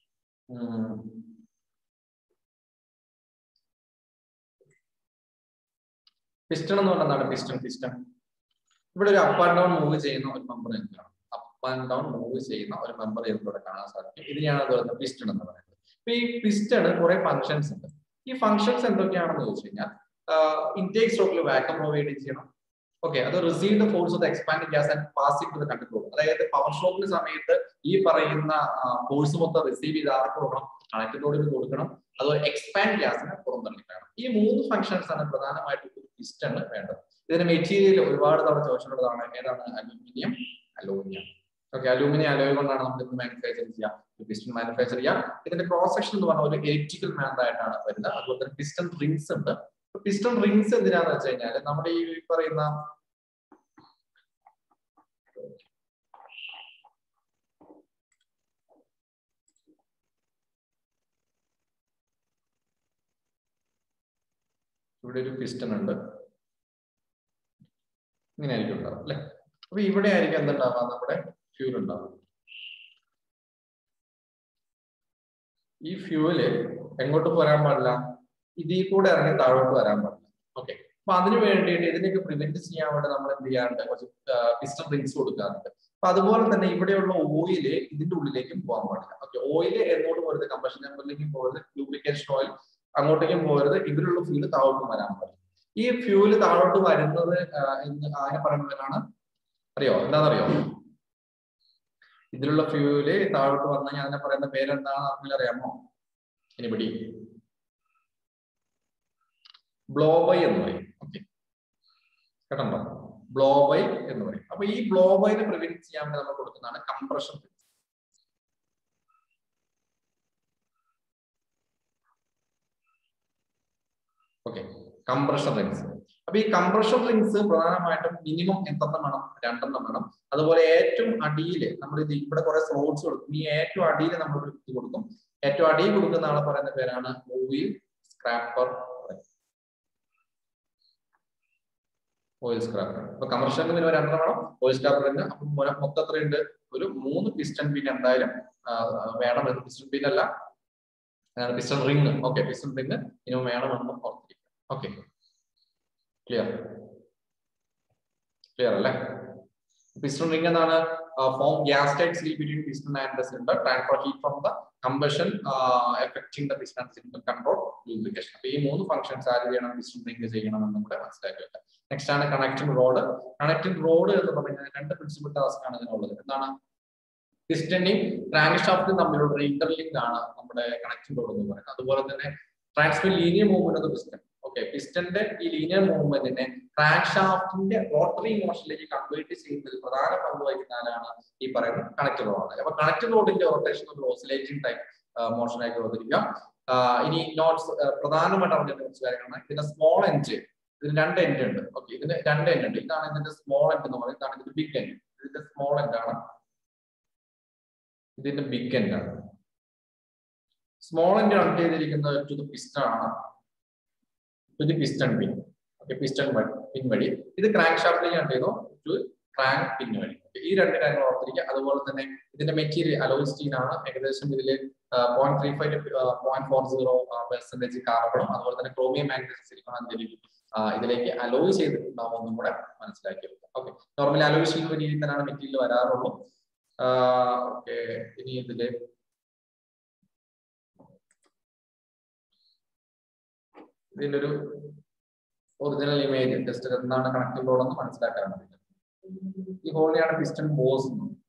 പിസ്റ്റൺ എന്ന് പറഞ്ഞാൽ എന്താണ് പിസ്റ്റൺ പിസ്റ്റൺ ഇവിടെ ഒരു അപ്പ് ആൻഡ് ഡൗൺ മൂവ് ചെയ്യുന്ന ഒരു മെമ്പർ എന്താണ് അപ്പ് ആൻഡ് ഡൗൺ മൂവ് ചെയ്യുന്ന ഒരു മെമ്പർ ഇവിടെ കാണാൻ സാധിക്കും ഇതിനെയാണ് പറയുന്നത് പിസ്റ്റൺ എന്ന് പറയുന്നത് അപ്പൊ ഈ പിസ്റ്റണ് കുറെ ഫങ്ഷൻസ് ഉണ്ട് ഈ ഫങ്ഷൻസ് എന്തൊക്കെയാണെന്ന് ചോദിച്ചു കഴിഞ്ഞാൽ ഇൻടേക്ക് സ്ട്രോക്കിൽ വാക്കം പ്രൊവൈഡ് ചെയ്യണം ഓക്കെ അത് receive the force of expand gas and pass to the control അതായത് പവർ ഷോക്കിന് സമയത്ത് ഈ പറയുന്ന ഫോഴ്സ് മൊത്തം റിസീവ് ചെയ്ത് ആർക്ക് കൊടുക്കണം കണക്റ്റഡോടിന് കൊടുക്കണം അത് എക്സ്പാൻഡ് ഗ്യാസിനെ പുറന്തള്ളിക്കണം ഈ മൂന്ന് ഫംഗ്ഷൻസ് ആണ് പ്രധാനമായിട്ട് പിസ്റ്റണ് വേണ്ടത് ഇതിന്റെ മെറ്റീരിയൽ ഒരുപാട് തവണ ചോദിച്ചിട്ടുള്ളതാണ് ഏതാണ് aluminium aluminium okay aluminium alloy കൊണ്ടാണ് നമ്മൾ ഇത് മാനുഫാക്ചർ ചെയ്യുക പിസ്റ്റൺ മാനുഫാക്ചർ ചെയ്യാം ഇതിന്റെ ക്രോസ് സെക്ഷൻ എന്ന് പറഞ്ഞ ഒരു എലക്ട്രിക്കൽ മാൻഡ് ആയിട്ടാണ് വരുന്നത് അതുപോലെ തന്നെ പിസ്റ്റൺ റിങ്സ് ഉണ്ട് പിസ്റ്റൺ റിങ്സ് എന്തിനാന്ന് വെച്ച് കഴിഞ്ഞാൽ നമ്മുടെ ഈ പറയുന്ന ഇവിടെ ഒരു പിസ്റ്റൺ ഉണ്ട് ഇങ്ങനെ ആയിരിക്കും ഉണ്ടാവും അല്ലെ അപ്പൊ ഇവിടെ ആയിരിക്കും എന്തുണ്ടാവുക നമ്മുടെ ഫ്യൂൽ ഉണ്ടാവുക ഈ ഫ്യൂവല് എങ്ങോട്ട് പോരാൻ പാടില്ല ഇതിൽ കൂടെ ഇറങ്ങി താഴോട്ട് വരാൻ പാടില്ല ഓക്കെ അപ്പൊ അതിന് വേണ്ടിയിട്ട് ഇതിനൊക്കെ പ്രിവെന്റ് ചെയ്യാൻ വേണ്ടി നമ്മൾ എന്ത് ചെയ്യാറുണ്ട് കുറച്ച് പിസ്റ്റൺ റിങ്സ് കൊടുക്കാറുണ്ട് അപ്പൊ അതുപോലെ തന്നെ ഇവിടെയുള്ള ഓയില് ഇതിന്റെ ഉള്ളിലേക്കും പോകാൻ പാടില്ല ഓക്കെ ഓയില് എങ്ങോട്ട് പോകരുത് കമ്പഷൻ നമ്പറിലേക്കും പോകരുത് ലൂബ്രിക്കേഷൻ ഓയിൽ അങ്ങോട്ടേക്കും പോകരുത് ഇതിലുള്ള ഫ്യൂല് താഴോട്ട് വരാൻ പാടില്ല ഈ ഫ്യൂല് താഴോട്ട് വരുന്നത് എന്ന് ആരെ പറയുന്നതിനാണ് അറിയോ എന്താണെന്നറിയോ ഇതിലുള്ള ഫ്യൂല് താഴോട്ട് വന്നു കഴിഞ്ഞാൽ അതിനെ പറയുന്ന പേരെന്താണ് ആർക്കെങ്കിലും അറിയാമോ എനിബടി ബ്ലോബൈ എന്ന് പറയും ഓക്കെ കേട്ടോ ബ്ലോബൈ എന്ന് പറയും അപ്പൊ ഈ ബ്ലോബൈനെ പ്രിവെന്റ് ചെയ്യാൻ വേണ്ടി നമ്മൾ കൊടുക്കുന്നതാണ് കംപ്രഷൻ ഓക്കെ കംപ്രഷൻ റിങ്സ് അപ്പൊ ഈ കംപ്രഷൻ റിങ്സ് പ്രധാനമായിട്ടും മിനിമം എത്രണ്ണം വേണം രണ്ടെണ്ണം വേണം അതുപോലെ ഏറ്റവും അടിയിൽ നമ്മൾ ഇത് ഇവിടെ കുറെ സ്ലോട്ട്സ് കൊടുക്കും ഈ ഏറ്റവും അടിയിൽ നമ്മൾ ഒരു കൊടുക്കും ഏറ്റവും അടിയിൽ കൊടുക്കുന്ന ആളെ പറയുന്ന പേരാണ് ഓയിൽ സ്ക്രാപ്പർ ഓയിൽ സ്ക്രാപ്പർ അപ്പൊ കമർഷ്യൽ പിന്നെ രണ്ടെണ്ണം വേണം ഓയിൽ സ്ക്രാപ്പറിന് അപ്പം മൊത്തം എത്രയുണ്ട് ഒരു മൂന്ന് പിസ്റ്റൺ പിൻ എന്തായാലും വേണം പിസ്റ്റൺ പിൻ അല്ല piston ring okay piston ring ഇനി വേണമെന്ന് ഓർത്തിരിക്കുക ഓക്കെ ക്ലിയർ ക്ലിയർ അല്ലേ പിസ്റ്റൺ റിംഗ് എന്താണ് form gas type seal between piston and the cylinder transfer heat from the combustion affecting the piston control lubrication അപ്പൊ ഈ മൂന്ന് functions ആര് ചെയ്യണം പിസ്റ്റൺ റിംഗ് ചെയ്യണമെന്നും കൂടെ മനസ്സിലാക്കി വെക്കാം നെക്സ്റ്റ് ആണ് കണക്റ്റിംഗ് റോഡ് കണക്റ്റിംഗ് റോഡ് എന്ന് പറഞ്ഞാൽ രണ്ട് പ്രിൻസിപ്പൽ ടാസ്ക് ആണ് ഇതിനുള്ളത് എന്താണ് പിസ്റ്റന്റെയും ക്രാങ്ക് ഷാഫ്റ്റും തമ്മിലുള്ള ഇന്റർലിങ്ക് ആണ് നമ്മുടെ കണക്റ്റിംഗ് റോഡ് എന്ന് പറയുന്നത് അതുപോലെ തന്നെ transfer linear movement of piston okay പിസ്റ്റന്റെ ഈ ലീനിയർ മൂവ്മെന്റിനെ ക്രാങ്ക് ഷാഫ്റ്റിന്റെ റോട്ടറി മോഷനിലേക്ക് കൺവേർട്ട് ചെയ്യുന്നതിൽ പ്രധാന പങ്ക് വഹിക്കുന്നതാണ് ഈ പറയുന്ന കണക്റ്റഡ് റോഡ് അപ്പൊ കണക്റ്റഡ് റോഡിന്റെ റൊട്ടേഷൻ ഒരു ഓസിലേറ്റിംഗ് ടൈപ്പ് മോഷനായിട്ട് വന്നിരിക്കാം ഇനി നോട്ട്സ് പ്രധാനമായിട്ട് അറിഞ്ഞ കുറച്ച് കാര്യങ്ങളാണ് ഇതിന്റെ സ്മോൾ എൻഡ് ഇതിന് രണ്ട് എൻഡ് ഉണ്ട് ഓക്കെ ഇതിന് രണ്ട് എൻഡ് ഉണ്ട് ഇതാണ് ഇതിന്റെ സ്മോൾ എൻഡ് എന്ന് പറയുന്നത് ഇതാണ് ഇതിന്റെ ബിഗ് എൻഡ് ഇതിന്റെ സ്മോൾ എൻഡ് ആണ് ഇതിന്റെ ബിഗ് എൻഡ് ആണ് സ്മോൾ എൻഡ് കണക്ട് ചെയ്തിരിക്കുന്നത് ടു ദ പിസ്റ്റൺ ആണ് to the piston pin okay piston pin വഴി ഇത് ക്രാങ്ക് ഷാഫ്റ്റിലേക്ക് കണക്ട് ചെയ്തോ ടു ക്രാങ്ക് പിൻ വഴി ഈ രണ്ട് കാര്യങ്ങൾ ഓർത്തിരിക്കുക അതുപോലെ തന്നെ ഇതിന്റെ മെറ്റീരിയൽ അലോയ് സ്റ്റീൽ ആണ് ഏകദേശം ഇതിൽ point three five point four zero percentage കാർബണും അതുപോലെ തന്നെ ക്രോമിയം മാഗ്നറ്റിക് സിലിക്കോൺ എന്തെങ്കിലും ഇതിലേക്ക് അലോയ് ചെയ്തിട്ടുണ്ടാവുമെന്നും കൂടെ മനസ്സിലാക്കി വെക്കുക ഓക്കെ നോർമലി അലോയ് സ്റ്റീൽ രീതിയിൽ തന്നെയാണ് മെറ്റീരിയൽ വരാറുള്ളൂ ഓക്കെ ഇനി ഇതില് ഇതിന്റെ ഒരു ഒറിജിനൽ ഇമേജ് ജസ്റ്റ് എന്താണ് കണക്റ്റീവ് റോഡ് എന്ന് മനസ്സിലാക്കാനാണ് ഈ ഹോളിയാണ് piston boss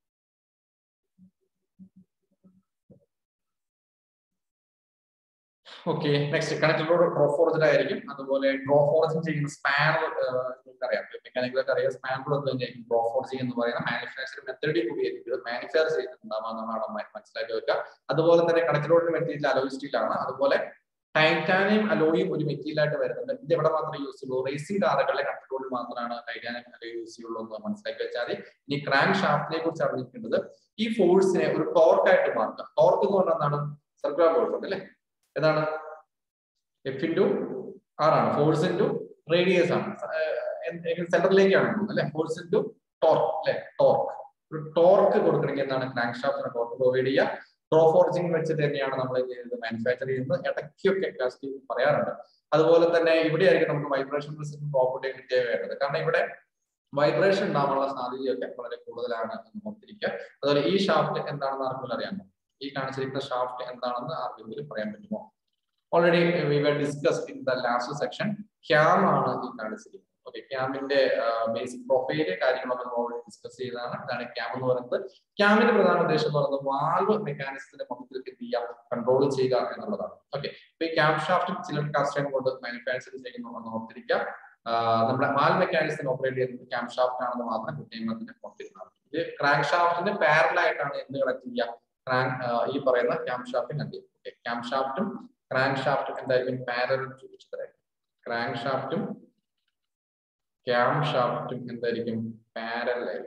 okay next connected rod drop forged ആയിരിക്കും അതുപോലെ ഡ്രോ ഫോർജിങ് ചെയ്യുന്ന സ്പാനർ നിങ്ങൾക്കറിയാം മെക്കാനിക്കലൊക്കെ അറിയാം സ്പാനർ തന്നെയായിരിക്കും ഡ്രോ ഫോർജിങ് എന്ന് പറയുന്ന മാനുഫാക്ചർ മെത്തേഡിൽ കൂടി ഇത് മാനുഫാക്ചർ ചെയ്തിട്ടുണ്ടാവാമെന്നാണ് മനസ്സിലാക്കി വെക്കുക അതുപോലെ തന്നെ കണക്റ്റഡ് റോഡിന്റെ മെറ്റീരിയൽ അലോയ് സ്റ്റീൽ ആണ് അതുപോലെ ടൈറ്റാനിയം അലോയും ഒരു മെറ്റീരിയൽ ആയിട്ട് വരുന്നുണ്ട് ഇത് എവിടെ മാത്രമേ യൂസ് ചെയ്യുള്ളൂ റേസിംഗ് കാറുകളിലെ കൺട്രോളിൽ മാത്രമാണ് ടൈറ്റാനിയം അലോയ് യൂസ് ചെയ്യുള്ളൂ എന്ന് മനസ്സിലാക്കി വെച്ചാൽ മതി ഇനി ക്രാങ്ക് ഷാഫ്റ്റിനെ കുറിച്ച് അറിഞ്ഞിരിക്കേണ്ടത് ഈ ഫോഴ്സിനെ ഒരു ടോർക്ക് ആയിട്ട് മാറ്റുക ടോർക്ക് എന്ന് പറഞ്ഞാൽ എന്താണ് സർക്കുലർ ഫോഴ്സ് അല്ലേ ഏതാണ് എഫ് ഇൻറ്റു ആർ ആണ് ഫോഴ്സ് ഇൻറ്റു റേഡിയസ് ആണ് സെന്ററിലേക്കാണ് അല്ലെ ഫോഴ്സ് ഇൻറ്റു ടോർക്ക് അല്ലെ ടോർക്ക് ഒരു ടോർക്ക് കൊടുക്കണമെങ്കിൽ എന്താണ് ക്രാങ്ക് ഷാഫ്റ്റിന് ടോർക്ക് പ്രൊവൈഡ് ചെയ്യുക ഡ്രോ ഫോർജിങ് വെച്ച് തന്നെയാണ് നമ്മൾ ഇത് മാനുഫാക്ചർ ചെയ്യുന്നത് ഇടയ്ക്കൊക്കെ കാസ്റ്റിംഗ് പറയാറുണ്ട് അതുപോലെ തന്നെ ഇവിടെ ആയിരിക്കും നമുക്ക് വൈബ്രേഷൻ റെസിസ്റ്റന്റ് പ്രോപ്പർട്ടി കിട്ടിയ വേണ്ടത് കാരണം ഇവിടെ വൈബ്രേഷൻ ഉണ്ടാവാനുള്ള സാധ്യതയൊക്കെ വളരെ കൂടുതലാണ് എന്ന് ഓർത്തിരിക്കുക അതുപോലെ ഈ ഷാഫ്റ്റ് എന്താണെന്ന് ആർക്കും അറിയാമോ ഈ കാണിച്ചിരിക്കുന്ന ഷാഫ്റ്റ് എന്താണെന്ന് ആർക്കെങ്കിലും പറയാൻ പറ്റുമോ already we were discussed in the last section cam ആണ് ഈ കാണിച്ചിരിക്കുന്നത് ഓക്കെ ക്യാമിന്റെ ബേസിക് പ്രൊഫൈല് കാര്യങ്ങളൊക്കെ നമ്മൾ ഓൾറെഡി ഡിസ്കസ് ചെയ്തതാണ് ഇതാണ് ക്യാം എന്ന് പറയുന്നത് ക്യാമിന്റെ പ്രധാന ഉദ്ദേശം എന്ന് പറയുന്നത് വാൽവ് മെക്കാനിസത്തിന്റെ മൊത്തത്തിൽ എന്ത് ചെയ്യാം കൺട്രോൾ ചെയ്യുക എന്നുള്ളതാണ് ഓക്കെ അപ്പൊ ഈ ക്യാം ഷാഫ്റ്റ് ചില കാസ്റ്റൈൻ കൊണ്ട് മാനുഫാക്ചർ ചെയ്യുന്നു എന്ന് ഓർത്തിരിക്കുക നമ്മുടെ വാൽ മെക്കാനിസം ഓപ്പറേറ്റ് ചെയ്യുന്നത് ക്യാം ഷാഫ്റ്റ് ആണെന്ന് മാത്രം കുട്ടിയമ്മത്തിന്റെ ഓർത്തിരുന്നാൽ ഇത് ക്രാങ്ക് ഷാഫ്റ്റിന്റെ പാരലായിട്ടാണ് എന്ത് കണക്ട് ചെയ്യുക ക്രാങ്ക് ഈ പറയുന്ന ക്യാം ഷാഫ്റ്റും കണ്ടു ഓക്കെ ക്യാം ഷാഫ്റ്റും ക്രാങ്ക് ഷാഫ്റ്റും എന്തായിരിക്കും പാരൽ ചോദിച്ചതായിരിക്കും ക്രാങ്ക് ഷാഫ്റ്റും ക്യാം ഷാഫ്റ്റും എന്തായിരിക്കും പാരലായിരിക്കും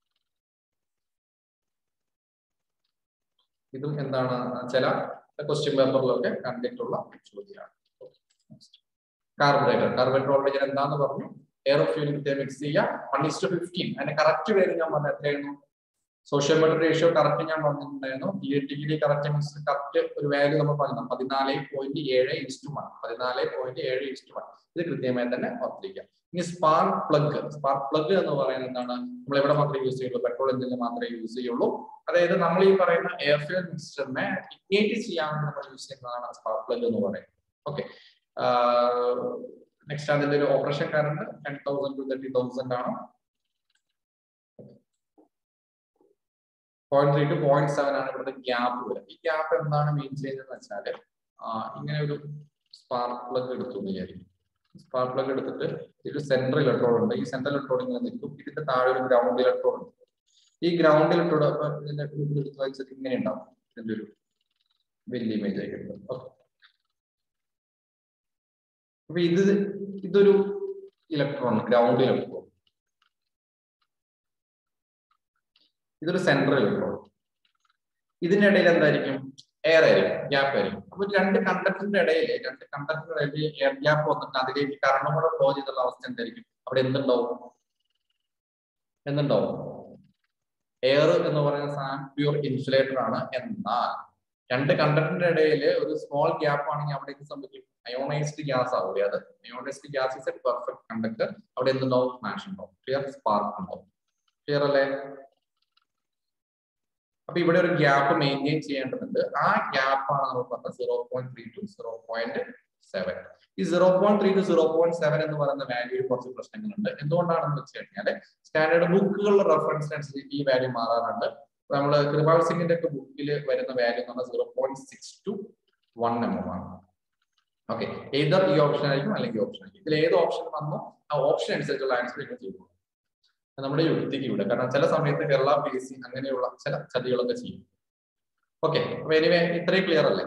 ഇതും എന്താണ് ചില ക്വസ്റ്റ്യൻ പേപ്പറിലൊക്കെ കണ്ടിട്ടുള്ള ചോദ്യമാണ് കാർബറേറ്റർ കാർബറേറ്റർ ഓൾറെഡി ഞാൻ എന്താന്ന് പറഞ്ഞു എയർ ഓഫ് ഫ്യൂൽ മിക്സ് ചെയ്യുക വൺ ഇസ് ടു ഫിഫ്റ്റീൻ അതിന്റെ കറക്റ്റ് പേര് ഞാൻ പറഞ്ഞ എത്രയായിരുന്നു സോഷ്യൽ മെട്രിക് റേഷ്യോ കറക്റ്റ് ഞാൻ പറഞ്ഞിട്ടുണ്ടായിരുന്നു തിയറ്റിക്കലി കറക്റ്റ് മീൻസ് കറക്റ്റ് ഒരു വാല്യൂ നമ്മൾ പറഞ്ഞു പതിനാല് പോയിന്റ് ഏഴ് ഇൻസ്റ്റു വൺ പതിനാല് പോയിന്റ് ഏഴ് ഇൻസ്റ്റു വൺ ഇത് കൃത്യമായി തന്നെ ഓർത്തിരിക്കുക ഇനി സ്പാർക്ക് പ്ലഗ് സ്പാർക്ക് പ്ലഗ് എന്ന് പറയുന്നത് എന്താണ് നമ്മൾ എവിടെ മാത്രമേ യൂസ് ചെയ്യുള്ളൂ പെട്രോൾ എഞ്ചിനിൽ മാത്രമേ യൂസ് ചെയ്യുള്ളൂ അതായത് നമ്മൾ ഈ പറയുന്ന എയർ ഫ്യൂൽ മിക്സ്ചറിനെ ഇഗ്നേറ്റ് ചെയ്യാൻ വേണ്ടി നമ്മൾ യൂസ് ചെയ്യുന്നതാണ് സ്പാർക്ക് പ്ലഗ് എന്ന് പറയുന്നത് ഓക്കെ നെക്സ്റ്റ് അതിന്റെ ഒരു operation current ten thousand to thirty thousand ആണ് point three to point seven ആണ് ഇവിടുത്തെ ഗ്യാപ്പ് വരിക ഈ ഗ്യാപ്പ് എന്താണ് മീൻ ചെയ്യുന്നത് വെച്ചാല് ഇങ്ങനെ ഒരു സ്പാർക്ക് പ്ലഗ് എടുത്തു വിചാരിക്കും സ്പാർക്ക് പ്ലഗ് എടുത്തിട്ട് ഒരു സെൻട്രൽ ഇലക്ട്രോഡ് ഉണ്ട് ഈ സെൻട്രൽ ഇലക്ട്രോഡ് ഇങ്ങനെ നിൽക്കും ഇതിന്റെ താഴെ ഒരു ഗ്രൗണ്ട് ഇലക്ട്രോഡ് ഉണ്ട് ഈ ഗ്രൗണ്ട് ഇലക്ട്രോഡ് ഇതിന്റെ എടുത്ത് വെച്ചിട്ട് ഇങ്ങനെ ഉണ്ടാവും ഇതിന്റെ ഒരു വലിയ ഇമേജ് ആയിട്ട് ഓക്കെ അപ്പൊ ഇത് ഇതൊരു ഇലക്ട്രോൺ ഗ്രൗണ്ട് ഇലക്ട്രോൺ ഇതൊരു സെൻട്രൽ ഇലക്ട്രോൺ ഇതിന്റെ ഇടയിൽ എന്തായിരിക്കും എയർ ആയിരിക്കും ഗ്യാപ്പ് ആയിരിക്കും അപ്പൊ രണ്ട് കണ്ടക്ടറിന്റെ ഇടയിൽ രണ്ട് കണ്ടക്ടറിന്റെ ഇടയിൽ എയർ ഗ്യാപ്പ് വന്നിട്ട് അതിലേക്ക് കറണ്ട് കൂടെ ഫ്ലോ ചെയ്തുള്ള അവസ്ഥ എന്തായിരിക്കും അവിടെ എന്തുണ്ടാവും എന്തുണ്ടാവും എയർ എന്ന് പറയുന്ന സാധനം പ്യൂർ ഇൻസുലേറ്റർ ആണ് എന്നാൽ രണ്ട് കണ്ടക്ടറിന്റെ ഇടയിൽ ഒരു സ്മോൾ ഗ്യാപ്പ് ആണെങ്കിൽ അവിടെ എന്ത് സംഭവിക്കും അയോണൈസ്ഡ് ഗ്യാസ് ആവില്ലേ അത് ionised gas is a perfect conductor അവിടെ എന്തുണ്ടാവും സ്മാഷ് ഉണ്ടാവും ക്ലിയർ സ്പാർക്ക് ഉണ്ടാവും ക്ലിയർ അല്ലേ അപ്പൊ ഇവിടെ ഒരു ഗ്യാപ്പ് മെയിൻറ്റെയിൻ ചെയ്യേണ്ടതുണ്ട് ആ ഗ്യാപ്പാണ് നമ്മൾ പറഞ്ഞത് zero point three to zero point seven ഈ zero point three to zero point seven എന്ന് പറയുന്ന വാല്യൂയിൽ കുറച്ച് പ്രശ്നങ്ങളുണ്ട് എന്തുകൊണ്ടാണെന്ന് വെച്ച് കഴിഞ്ഞാൽ സ്റ്റാൻഡേർഡ് ബുക്കുകളുടെ റെഫറൻസിനനുസരിച്ച് ഈ വാല്യൂ മാറാറുണ്ട് നമ്മൾ കൃപാൽ സിംഗിന്റെ ഒക്കെ ബുക്കിൽ വരുന്ന വാല്യൂ എന്ന് പറഞ്ഞാൽ zero point six two one M M ആണ് ഓക്കെ ഏതർ ഈ ഓപ്ഷൻ ആയിരിക്കും അല്ലെങ്കിൽ ഓപ്ഷൻ ആയിരിക്കും ഇതിൽ ഏത് ഓപ്ഷൻ വന്നോ ആ ഓപ്ഷൻ അനുസരിച്ചുള്ള ആൻസർ നിങ്ങൾ ചെയ്തു നമ്മുടെ യുക്തിക്ക് ഇവിടെ കാരണം ചില സമയത്ത് കേരള പി എസ് സി അങ്ങനെയുള്ള ചില ചതികളൊക്കെ ചെയ്യും ഓക്കെ അപ്പൊ എനിവേ ഇത്രയും ക്ലിയർ അല്ലേ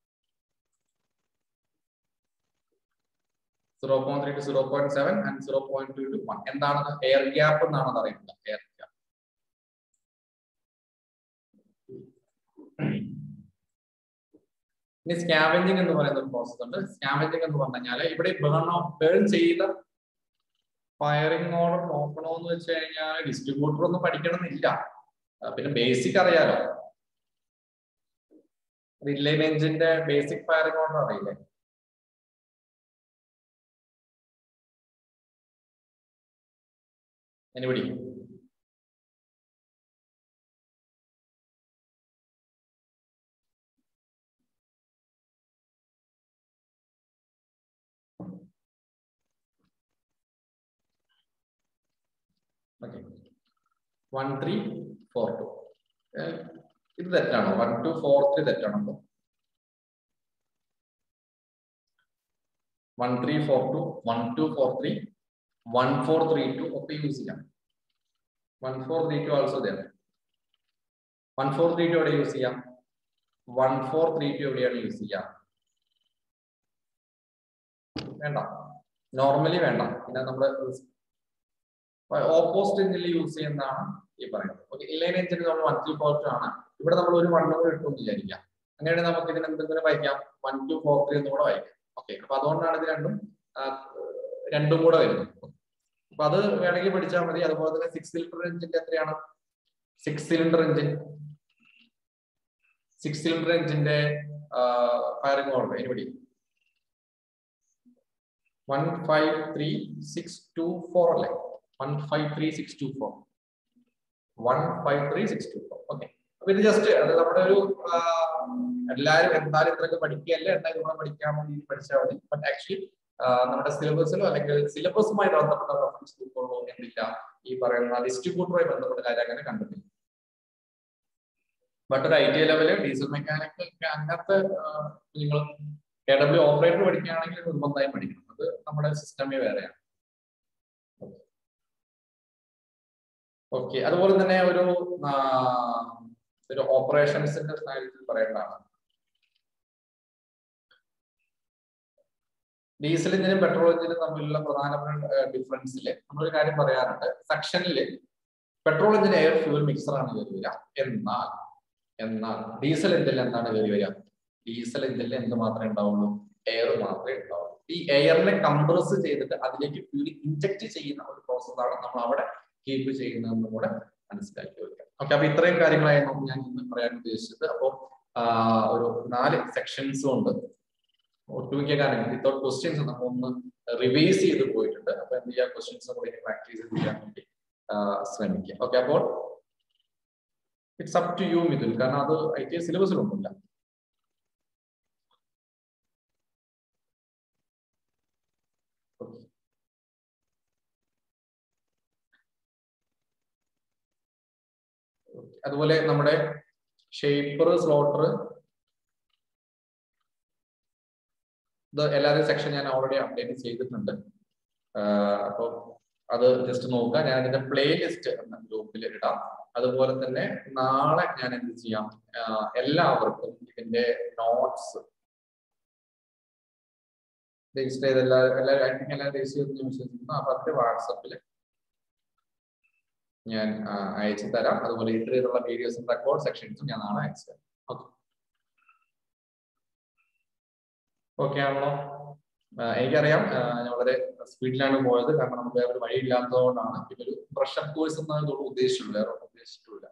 zero point three to zero point seven and zero point two two one എന്താണെന്ന് എയർ ഗ്യാപ്പ് എന്നാണ് അത് അറിയുന്നത് എയർ ഗ്യാപ്പ് ഇനി സ്കാവെഞ്ചിങ് എന്ന് പറയുന്ന ഒരു പ്രോസസ് ഉണ്ട് സ്കാവെഞ്ചിങ് എന്ന് പറഞ്ഞു കഴിഞ്ഞാൽ ഇവിടെ ബേൺ ബേൺ ചെയ്ത ഫയറിംഗ് ഓർഡർ നോക്കണോ എന്ന് വെച്ച് കഴിഞ്ഞാൽ ഡിസ്ട്രിബ്യൂട്ടർ ഒന്നും പഠിക്കണമെന്നില്ല പിന്നെ ബേസിക് അറിയാലോ റിലൈൻ എഞ്ചിന്റെ ബേസിക് ഫയറിംഗ് ഓർഡർ അറിയില്ലേ anybody okay one three four two ഇത് തെറ്റാണോ വൺ ടു ഫോർ ത്രീ തെറ്റാണോ അപ്പൊ one three four two one two four three one four three two ഒക്കെ യൂസ് ചെയ്യാം one four three two also there one four three two എവിടെ use ചെയ്യാം one four three two എവിടെയാണ് use ചെയ്യാം വേണ്ട normally വേണ്ട പിന്നെ നമ്മുടെ ഓപ്പോസിറ്റ് എഞ്ചിനിൽ യൂസ് ചെയ്യുന്നതാണ് ഈ പറയുന്നത് ഓക്കെ ഇലൈൻ എഞ്ചിന് നമ്മൾ വൺ ടു ഫോർ ടു ആണ് ഇവിടെ നമ്മൾ ഒരു വൺ കൂടെ ഇട്ടു എന്ന് വിചാരിക്കാം അങ്ങനെയാണെങ്കിൽ നമുക്ക് ഇതിന് എന്തെങ്കിലും വായിക്കാം വൺ ടു ഫോർ ത്രീ എന്നും കൂടെ വായിക്കാം ഓക്കെ അപ്പൊ അതുകൊണ്ടാണ് ഇത് രണ്ടും രണ്ടും കൂടെ വരുന്നത് അപ്പൊ അത് വേണമെങ്കിൽ പഠിച്ചാൽ മതി അതുപോലെ തന്നെ സിക്സ് സിലിണ്ടർ എഞ്ചിന്റെ എത്രയാണ് six cylinder engine six cylinder എഞ്ചിന്റെ firing order anybody one five three six two four അല്ലേ one five three six two four one five three six two four okay അപ്പൊ ഇത് ജസ്റ്റ് അത് നമ്മുടെ ഒരു എല്ലാവരും എന്തായാലും ഇത്രയൊക്കെ പഠിക്കുകയല്ലേ എന്തായാലും നമ്മൾ പഠിക്കാൻ വേണ്ടി പഠിച്ചാൽ മതി ബട്ട് ആക്ച്വലി നമ്മുടെ സിലബസിലോ അല്ലെങ്കിൽ സിലബസുമായി ബന്ധപ്പെട്ട റെഫറൻസ് ബുക്കുകളോ എന്നില്ല ഈ പറയുന്ന ഡിസ്ട്രിബ്യൂട്ടറുമായി ബന്ധപ്പെട്ട കാര്യം അങ്ങനെ കണ്ടിട്ടില്ല ബട്ട് ഒരു I T level diesel mechanical അങ്ങനത്തെ നിങ്ങൾ കെ ഡബ്ല്യു ഓപ്പറേറ്റർ പഠിക്കുകയാണെങ്കിൽ നിർബന്ധമായും പഠിക്കണം അത് നമ്മുടെ സിസ്റ്റമേ വേറെയാണ് ഓക്കെ അതുപോലെ തന്നെ ഒരു ഒരു ഓപ്പറേഷൻസിന്റെ കാര്യത്തിൽ പറയേണ്ടതാണ് ഡീസൽ എഞ്ചിനും പെട്രോൾ എഞ്ചിനും തമ്മിലുള്ള പ്രധാനപ്പെട്ട ഡിഫറൻസിൽ നമ്മളൊരു കാര്യം പറയാറുണ്ട് സെക്ഷനിൽ പെട്രോൾ എഞ്ചിന് എയർ ഫ്യൂൽ മിക്സർ ആണ് കയറി വരിക എന്നാൽ എന്നാൽ ഡീസൽ എഞ്ചിനിൽ എന്താണ് കയറി വരിക ഡീസൽ എഞ്ചിനിൽ എന്ത് മാത്രമേ ഉണ്ടാവുള്ളൂ എയർ മാത്രമേ ഉണ്ടാവുള്ളൂ ഈ എയറിനെ കംപ്രസ് ചെയ്തിട്ട് അതിലേക്ക് ഫ്യൂൽ ഇഞ്ചക്ട് ചെയ്യുന്ന ഒരു പ്രോസസ്സാണ് നമ്മൾ അവിടെ കീപ്പ് ചെയ്യുന്നതെന്നും കൂടെ മനസ്സിലാക്കി വെക്കാം ഓക്കെ അപ്പൊ ഇത്രയും കാര്യങ്ങളായിരുന്നു ഞാൻ ഇന്ന് പറയാൻ ഉദ്ദേശിച്ചത് അപ്പോൾ ഒരു നാല് സെക്ഷൻസും ഉണ്ട് ഒട്ടുമിക്ക വിത്തൗട്ട് ക്വസ്റ്റ്യൻസ് നമ്മൾ ഒന്ന് റിവൈസ് ചെയ്ത് പോയിട്ടുണ്ട് അപ്പൊ എന്ത് ചെയ്യാം ക്വസ്റ്റ്യൻസ് കൂടി പ്രാക്ടീസ് ചെയ്യാൻ വേണ്ടി ശ്രമിക്കുക ഓക്കെ അപ്പോൾ it's up to you Mithul കാരണം അത് ഐ ടി സിലബസിലൊന്നുമില്ല അതുപോലെ നമ്മുടെ ഷേപ്പർ സ്ലോട്ടർ ഇത് എല്ലാവരും സെക്ഷൻ ഞാൻ ഓൾറെഡി അപ്ഡേറ്റ് ചെയ്തിട്ടുണ്ട് അപ്പോൾ അത് ജസ്റ്റ് നോക്കുക ഞാൻ അതിന്റെ പ്ലേ ലിസ്റ്റ് ഗ്രൂപ്പിൽ ഇടാം അതുപോലെ തന്നെ നാളെ ഞാൻ എന്ത് ചെയ്യാം എല്ലാവർക്കും ഇതിന്റെ നോട്ട്സ് രജിസ്റ്റർ ചെയ്ത് എല്ലാ എല്ലാവരും ഐ തിങ്ക് എല്ലാവരും രജിസ്റ്റർ ചെയ്ത് ഞാൻ വിശ്വസിക്കുന്നു അപ്പൊ അതിന്റെ വാട്സപ്പിൽ ഞാൻ അയച്ചു തരാം അതുപോലെ ഇത്ര ചെയ്തുള്ള വീഡിയോസും റെക്കോർഡ് സെക്ഷൻസും ഞാൻ നാളെ അയച്ചു തരാം ഓക്കെ ഓക്കെ ആണല്ലോ എനിക്കറിയാം ഞാൻ വളരെ സ്പീഡിലാണ് പോയത് കാരണം നമുക്ക് വേറെ വഴി ഇല്ലാത്തതുകൊണ്ടാണ് പിന്നെ ഒരു പ്രഷർ കോഴ്സ് എന്നതോട് ഉദ്ദേശിച്ചുള്ളൂ വേറെ ഒന്നും ഉദ്ദേശിച്ചിട്ടില്ല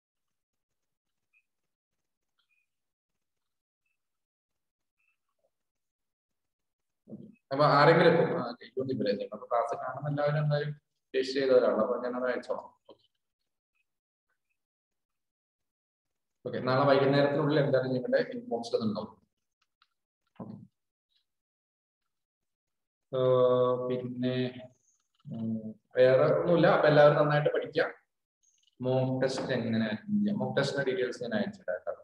അപ്പൊ ആരെങ്കിലും ഇപ്പം അപ്പൊ ക്ലാസ് കാണുന്ന എല്ലാവരും എന്തായാലും രജിസ്റ്റർ ചെയ്തവരാണ് അപ്പൊ ഞാനത് അയച്ചോളാം ഓക്കെ നാളെ വൈകുന്നേരത്തിനുള്ളിൽ എന്തായാലും നിങ്ങളുടെ ഇൻബോക്സിൽ ഉണ്ടാവും പിന്നെ വേറെ ഒന്നുമില്ല അപ്പൊ എല്ലാവരും നന്നായിട്ട് പഠിക്കാം മോക്ക് ടെസ്റ്റ് എങ്ങനെ മോക്ക് ടെസ്റ്റിന്റെ ഡീറ്റെയിൽസ് ഞാൻ അയച്ചിടാം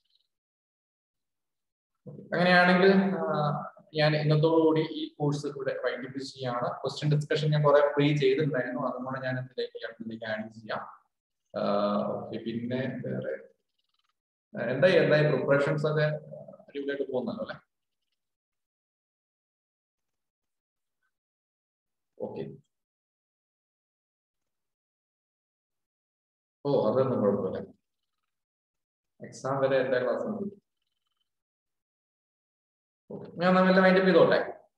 അങ്ങനെയാണെങ്കിൽ ഞാൻ ഇന്നത്തോടുകൂടി ഈ കോഴ്സ് ഇവിടെ വൈകിട്ട് ചെയ്യാണ് ക്വസ്റ്റ്യൻ ഡിസ്കഷൻ ഞാൻ കുറെ ഫ്രീ ചെയ്തിട്ടുണ്ടായിരുന്നു അതുകൊണ്ട് ഞാൻ ഇതിലേക്ക് ഇതിലേക്ക് ആഡ് ചെയ്യാം ഓക്കെ പിന്നെ വേറെ എന്തായി എന്തായി പ്രിപ്പറേഷൻസ് ഒക്കെ അടിപൊളിയായിട്ട് പോകുന്നല്ലോ അല്ലെ ഓക്കെ ഓ അതൊന്നും കുഴപ്പമില്ല എക്സാം വരെ എല്ലാ ക്ലാസ് ഉണ്ട് ഞാൻ നല്ല മൈൻഡപ്പ് ചെയ്തോട്ടെ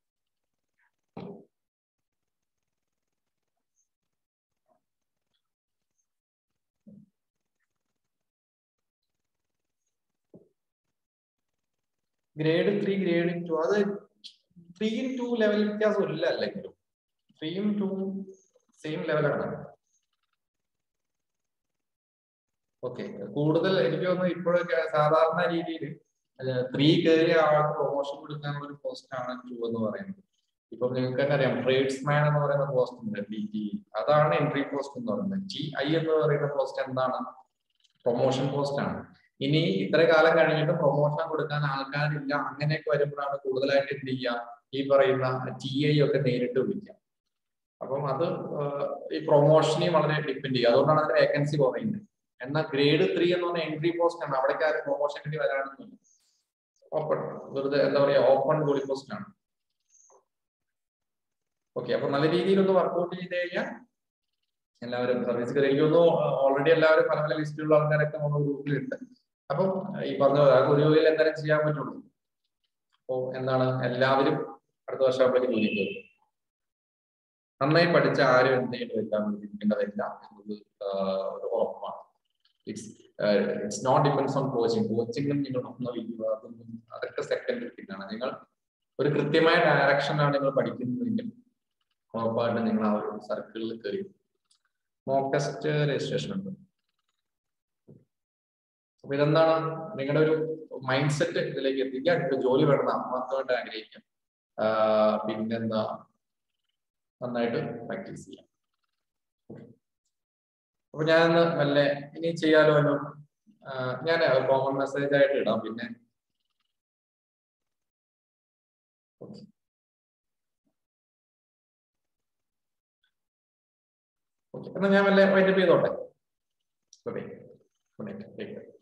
ഗ്രേഡ് ത്രീ ഗ്രേഡ് ടു അത് ത്രീയും ടു ലെവൽ വ്യത്യാസം ഇല്ല അല്ലെങ്കിലും ത്രീയും ടൂവും സെയിം ലെവലാണ് ഓക്കെ കൂടുതൽ എനിക്ക് തോന്നുന്നു ഇപ്പോഴൊക്കെ സാധാരണ രീതിയിൽ ത്രീ കയറിയ ആൾക്ക് പ്രൊമോഷൻ കൊടുക്കാനുള്ള ഒരു പോസ്റ്റ് ആണ് ടു എന്ന് പറയുന്നത് ഇപ്പൊ നിങ്ങൾക്ക് തന്നെ അറിയാം ട്രേഡ്സ്മാൻ എന്ന് പറയുന്ന പോസ്റ്റ് ഉണ്ട് ഡി ടി അതാണ് എൻട്രി പോസ്റ്റ് എന്ന് പറയുന്നത് ടി ഐ എന്ന് പറയുന്ന പോസ്റ്റ് എന്താണ് പ്രൊമോഷൻ പോസ്റ്റ് ആണ് ഇനി ഇത്ര കാലം കഴിഞ്ഞിട്ട് പ്രൊമോഷൻ കൊടുക്കാൻ ആൾക്കാരില്ല അങ്ങനെയൊക്കെ വരുമ്പോഴാണ് കൂടുതലായിട്ട് എന്ത് ചെയ്യുക ഈ പറയുന്ന ടി ഐ ഒക്കെ നേരിട്ട് വിളിക്കുക അപ്പം അത് ഈ പ്രൊമോഷനെ വളരെ ഡിപ്പെൻഡ് ചെയ്യുക അതുകൊണ്ടാണ് അതിന്റെ വേക്കൻസി കുറയുന്നത് എന്നാൽ ഗ്രേഡ് ത്രീ എന്ന് പറഞ്ഞ എൻട്രി പോസ്റ്റ് ആണ് അവിടേക്ക് ആരും പ്രൊമോഷൻ കിട്ടി വരാനൊന്നുമില്ല ഓപ്പൺ വെറുതെ എന്താ പറയാ ഓപ്പൺ ഗോളി പോസ്റ്റ് ആണ് ഓക്കെ അപ്പൊ നല്ല രീതിയിൽ ഒന്ന് വർക്ക്ഔട്ട് ചെയ്ത് കഴിഞ്ഞാൽ എല്ലാവരും സർവീസ് എനിക്ക് ഓൾറെഡി എല്ലാവരും പല പല ലിസ്റ്റിലുള്ള ആൾക്കാരൊക്കെ നമ്മുടെ ഗ്രൂപ്പിലുണ്ട് അപ്പം ഈ പറഞ്ഞ ഒരു ജോലിയിൽ എന്തായാലും ചെയ്യാൻ പറ്റുള്ളൂ അപ്പോ എന്താണ് എല്ലാവരും അടുത്ത വർഷം ആകുമ്പോഴേക്ക് ജോലി കയറും നന്നായി പഠിച്ച ആരും എന്തെങ്കിലും വെക്കാൻ വേണ്ടിയിരിക്കേണ്ടതില്ല എന്നത് ഒരു ഉറപ്പാണ് it's it's not depends on coaching കോച്ചിങ്ങും നിങ്ങൾ ഒന്നും അതൊന്നും അതൊക്കെ സെക്കൻഡറി തിങ്ങാണ് നിങ്ങൾ ഒരു കൃത്യമായ ഡയറക്ഷനാണ് നിങ്ങൾ പഠിക്കുന്നതെങ്കിൽ ഉറപ്പായിട്ട് നിങ്ങൾ ആ ഒരു സർക്കിളിൽ കയറി മോക്ക് ടെസ്റ്റ് രജിസ്ട്രേഷൻ ഉണ്ട് അപ്പൊ ഇതെന്താണ് നിങ്ങളുടെ ഒരു മൈൻഡ് സെറ്റ് ഇതിലേക്ക് എത്തിക്കുക നിങ്ങൾക്ക് ജോലി വേണം ആത്മാർത്ഥമായിട്ട് ആഗ്രഹിക്കാം പിന്നെന്താ നന്നായിട്ട് പ്രാക്ടീസ് ചെയ്യാം അപ്പൊ ഞാൻ മെല്ലെ ഇനി ചെയ്യാലോ അല്ലോ ഞാൻ കോമൺ മെസ്സേജ് ആയിട്ട് ഇടാം പിന്നെ ഓക്കെ എന്നാ ഞാൻ മെല്ലെ വൈൻഡപ്പ് ചെയ്തോട്ടെ good night good night take care